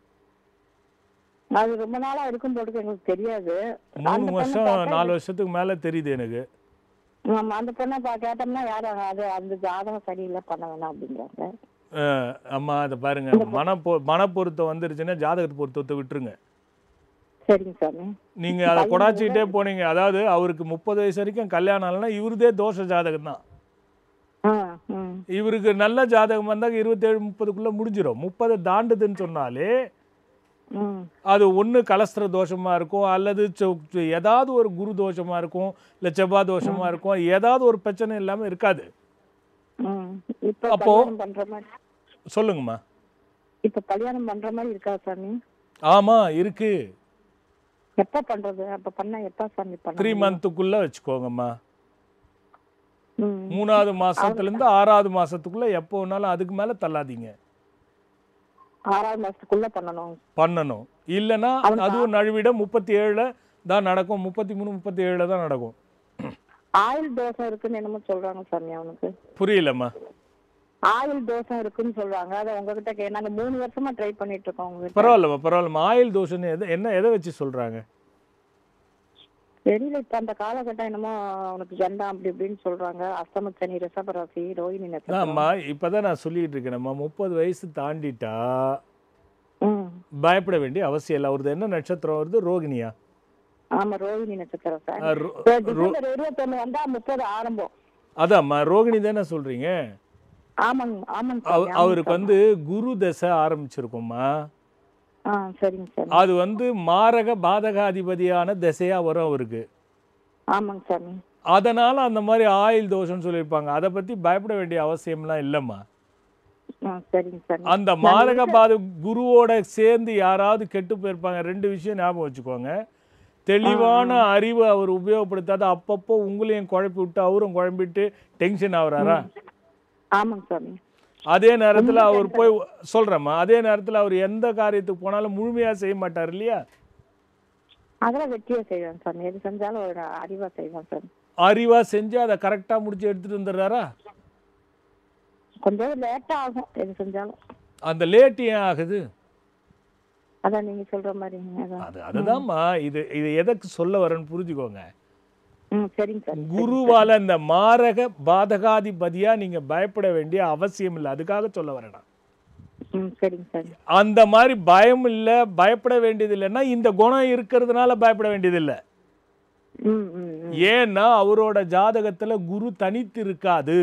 அது ரொம்ப நாளா இருக்கும் போட்டு எங்களுக்கு தெரியாது மூணு அந்த பொண்ணை வருஷம் பார்த்தா- நாலு வருஷத்துக்கு மேலே தெரியுது எனக்கு ஆமா அந்த பொண்ணை பா கேட்டோம்னா யாரும் அது அந்த ஜாதகம் சரியில்லை பண்ண வேணாம் அப்படிங்கிறாங்க அஹ், அம்மா அதை பாருங்க மன பொ மன பொருத்தம் வந்துருச்சுன்னா ஜாதகத்து பொருத்தத்தை விட்டுருங்க சரிங்க சாமி நீங்க அதை கொடாச்சிக்கிட்டே போனீங்க அதாவது அவருக்கு முப்பது வயசு வரைக்கும் கல்யாணம் ஆகலைன்னா இவருதே தோஷ ஜாதகம் தான் ஆ ம் இவருக்கு நல்ல ஜாதகம் வந்தால் இருபத்தேழு முப்பதுக்குள்ளே முடிஞ்சிடும் முப்பதை தாண்டுதுன்னு சொன்னாலே ம் அது ஒன்று கலஸ்திர தோஷமாக இருக்கும் அல்லது சொ- ஏதாவது ஒரு குரு தோஷமாக இருக்கும் இல்லை செவ்வாய் தோஷமாக இருக்கும் ஏதாவது ஒரு பிரச்சனை இல்லாமல் இருக்காது ம் இப்ப அப்போ- கல்யாணம் பண்ற மாதிரி சொல்லுங்கம்மா இப்ப கல்யாணம் பண்ற மாதிரி இருக்கா சாமி ஆமாம் இருக்கு எப்ப பண்றது அப்ப பண்ணா எப்ப சாமி பண்ண த்ரீ முடியும்? மந்த்துக்குள்ளே வச்சுக்கோங்கம்மா ம். மூணாவது மாசத்துலேருந்து ஆறாவது மாசத்துக்குள்ள எப்போ வேணாலும் அதுக்கு மேலே தள்ளாதீங்க ஆறாவது மாசத்துக்குள்ள பண்ணணும் பண்ணணும் இல்லைன்னா அதுவும் நழுவிட முப்பத்தி ஏழில் தான் நடக்கும் முப்பத்தி மூணு முப்பத்தி ஏழில் தான் நடக்கும் ஆயில் தோசை இருக்குன்னு என்னமோ சொல்றாங்க சாமி அவனுக்கு புரியலம்மா ஆயில் தோசை இருக்குன்னு சொல்றாங்க அதை உங்ககிட்ட கே நாங்க மூணு வருஷமா ட்ரை பண்ணிட்டு இருக்கோம் உங்ககிட்ட பரவாயில்லம்மா பரவாயில்லம்மா ஆயில் தோஷன்னு எது என்ன எதை வச்சு சொல்கிறாங்க தெரியல இப்ப அந்த காலகட்டம் என்னமோ அவனுக்கு ஜெண்டா அப்படி இப்படின்னு சொல்றாங்க அஸ்தம சனி ரிஷபராசி ரோஹிணி நட்சத்திரம் அம்மா இப்போ தான் நான் சொல்லிட்டு இருக்கேனம்மா முப்பது வயசு தாண்டிட்டா ம். பயப்பட வேண்டிய அவசியம் இல்லை அவரது என்ன நட்சத்திரம் வருது ரோகிணியா ஆமா ரோஹிணி நட்சத்திரம் சார் ஆ, ரோ- இப்ப ரோ- டிசம்பர் இருபத்தொன்னு வந்தா முப்பது ஆரம்பம் அதாம்மா ரோகிணி தானே சொல்கிறீங்க ஆமாங்க ஆமாங்க அவ சாமி, ஆமாங்க அவருக்கு சாமி. வந்து குரு தசை ஆரம்பிச்சிருக்கும்மா ஆ சரிங்க சார் அது வந்து மாரக பாதகாதிபதியான திசையா வரும் அவருக்கு ஆமாங்க சாமி அதனால அந்த மாதிரி ஆயில் தோஷம்னு சொல்லியிருப்பாங்க அதை பத்தி பயப்பட வேண்டிய அவசியம்லாம் இல்லைம்மா ஆ சரிங்க சாமி அந்த மாரக பாத குருவோட சேர்ந்து யாராவது கெட்டு போயிருப்பாங்க ரெண்டு விஷயம் ஞாபகம் வச்சுக்கோங்க தெளிவான அறிவு அவர் உபயோகப்படுத்தாத அப்பப்போ உங்களையும் குழப்பி விட்டு அவரும் குழம்பிட்டு டென்ஷன் ஆகுறாரா ஆமாங்க சாமி அதே நேரத்துல அவர் போய் சொல்றேம்மா அதே நேரத்துல அவர் எந்த காரியத்துக்கு போனாலும் முழுமையா செய்ய மாட்டார் இல்லையா அதெல்லாம் வெற்றியா செய்வேன் சாமி எது செஞ்சாலும் ஒரு அறிவா செய்வேன் சார் அறிவா செஞ்சு அதை கரெக்டா முடிச்சு எடுத்துட்டு வந்துடுறாரா கொஞ்சம் லேட்டா ஆகும் எது செஞ்சாலும் அந்த லேட் ஏன் ஆகுது அதான் நீங்க சொல்ற மாதிரி அதான் அது அதுதான்மா இது இது எதற்கு சொல்ல வரேன்னு புரிஞ்சுக்கோங்க ம் சரிங்க சார் குருவால இந்த மாரக பாதகாதிபதியா நீங்க பயப்பட வேண்டிய அவசியம் இல்லை அதுக்காக சொல்ல வரேன் நான். ம் சரிங்க சார் அந்த மாதிரி பயம் இல்லை பயப்பட வேண்டியது இல்லைன்னா இந்த குணம் இருக்கிறதுனால பயப்பட வேண்டியது இல்லை ம் ம் ம். ஏன்னா அவரோட ஜாதகத்துல குரு தனித்து இருக்காது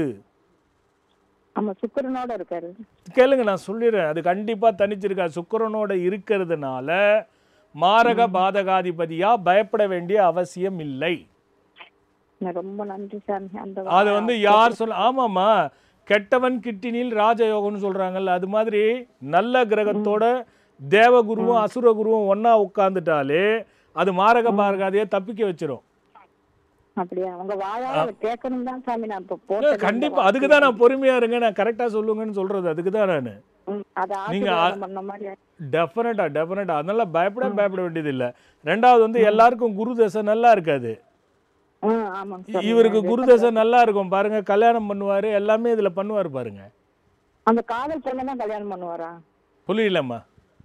ஆமா சுக்கிரனோட இருக்காரு கேளுங்க நான் சொல்லிடுறேன் அது கண்டிப்பா தனிச்சிருக்காது சுக்கிரனோட இருக்கிறதுனால மாரக பாதகாதிபதியா பயப்பட வேண்டிய அவசியம் இல்லை நான் ரொம்ப நன்றி சாமி அந்த அது வந்து யார் சொல்ல ஆமாம்மா கெட்டவன் கிட்டினில் ராஜயோகம்னு சொல்றாங்கல்ல அது மாதிரி நல்ல கிரகத்தோட தேவகுருவும் அசுரகுருவும் ஒண்ணா உட்கார்ந்துட்டாலே அது மாரக பாரகாதையே தப்பிக்க வச்சிரும் அப்படியா உங்க வாயால கேட்கணும் தான் சாமி நான் இப்ப போட்டது கண்டிப்பா அதுக்கு தான் நான் பொறுமையா இருங்க நான் கரெக்டா சொல்லுங்கன்னு சொல்றது அதுக்கு தான் நான் ம், அது நீங்க ஆ- ஆசீர்வாதம் பண்ண மாதிரி டெஃபினட்டா டெஃபினட்டா அதனால பயப்பட பயப்பட வேண்டியது இல்ல ரெண்டாவது வந்து எல்லாருக்கும் குரு தசை நல்லா இருக்காது ம் ஆமாங்க சாமி. இவருக்கு குரு தசை நல்லா இருக்கும் பாருங்க கல்யாணம் பண்ணுவாரு எல்லாமே இதுல பண்ணுவாரு பாருங்க அந்த காதல் பொண்ணை தான் கல்யாணம் பண்ணுவாரா புரியலம்மா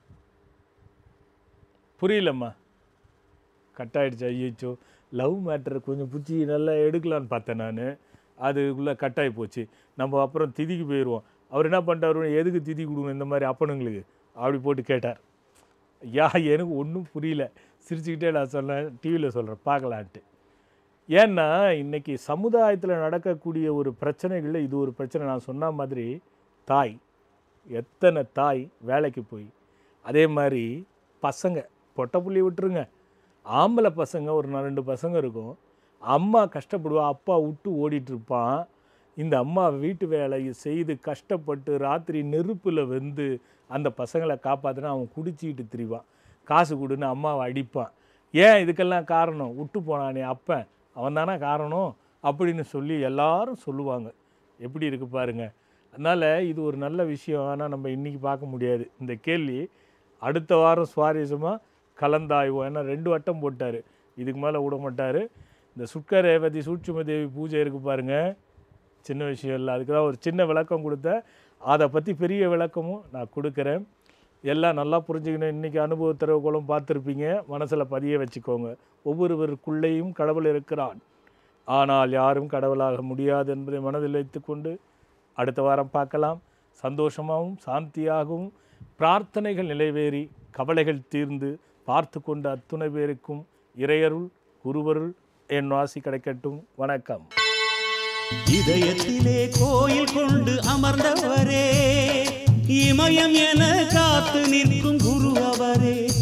புரியலம்மா கட் ஆயிடுச்சு ஐயோ லவ் மேட்டர் கொஞ்சம் பிடிச்சி நல்லா எடுக்கலான்னு பார்த்தேன் நான் அதுக்குள்ளே கட் ஆகி போச்சு நம்ம அப்புறம் திதிக்கு போயிடுவோம் அவர் என்ன பண்ணிட்டாரு எதுக்கு திதி கொடுங்க இந்த மாதிரி அப்பனுங்களுக்கு அப்படி போட்டு கேட்டார் யா எனக்கு ஒன்றும் புரியல சிரிச்சுக்கிட்டே நான் சொன்னேன் டிவியில் சொல்கிறேன் பார்க்கலான்ட்டு ஏன்னா இன்னைக்கு சமுதாயத்தில் நடக்கக்கூடிய ஒரு பிரச்சனைகளில் இது ஒரு பிரச்சனை நான் சொன்ன மாதிரி தாய் எத்தனை தாய் வேலைக்கு போய் அதே மாதிரி பசங்க பொட்டை புள்ளி விட்டுருங்க ஆம்பளை பசங்க ஒரு நா- ரெண்டு பசங்க இருக்கும் அம்மா கஷ்டப்படுவா அப்பா விட்டு ஓடிட்டு இருப்பான் இந்த அம்மா வீட்டு வேலையை செய்து கஷ்டப்பட்டு ராத்திரி நெருப்பில் வெந்து அந்த பசங்களை காப்பாற்றினா அவன் குடிச்சிக்கிட்டு திரிவான் காசு கொடுன்னு அம்மாவை அடிப்பான் ஏன் இதுக்கெல்லாம் காரணம் விட்டு போனானே அப்பன் அவன் தானே காரணம் அப்படின்னு சொல்லி எல்லாரும் சொல்லுவாங்க எப்படி இருக்கு பாருங்க அதனால் இது ஒரு நல்ல விஷயம் ஆனால் நம்ம இன்றைக்கி பார்க்க முடியாது இந்த கேள்வி அடுத்த வாரம் சுவாரஸ்யமாக கலந்தாய்வோம் ஏன்னா ரெண்டு வட்டம் போட்டார் இதுக்கு மேலே விட மாட்டார் இந்த சுட்க ரேவதி சூட்சும தேவி பூஜை இருக்கு பாருங்க சின்ன விஷயம் இல்லை அதுக்கு தான் ஒரு சின்ன விளக்கம் கொடுத்தேன் அதை பற்றி பெரிய விளக்கமும் நான் கொடுக்குறேன் எல்லாம் நல்லா புரிஞ்சுக்கணும் இன்றைக்கி அனுபவ திறவுகளும் பார்த்துருப்பீங்க மனசில் பதிய வச்சுக்கோங்க ஒவ்வொருவருக்குள்ளேயும் கடவுள் இருக்கிறான் ஆனால் யாரும் கடவுளாக முடியாது என்பதை மனதில் வைத்துக்கொண்டு அடுத்த வாரம் பார்க்கலாம் சந்தோஷமாகவும் சாந்தியாகவும் பிரார்த்தனைகள் நிறைவேறி கவலைகள் தீர்ந்து பார்த்து கொண்ட அத்துணை பேருக்கும் இறையருள் குருவருள் என் வாசி கிடைக்கட்டும் வணக்கம் இதயத்திலே கோயில் கொண்டு அமர்ந்தவரே இமயம் என காத்து நிற்கும் குரு அவரே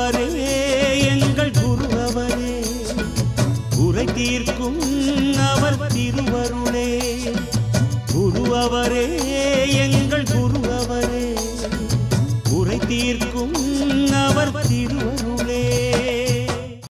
அவரே எங்கள் குரு அவரே குறை தீர்க்கும் அவர் திருவருளே குரு அவரே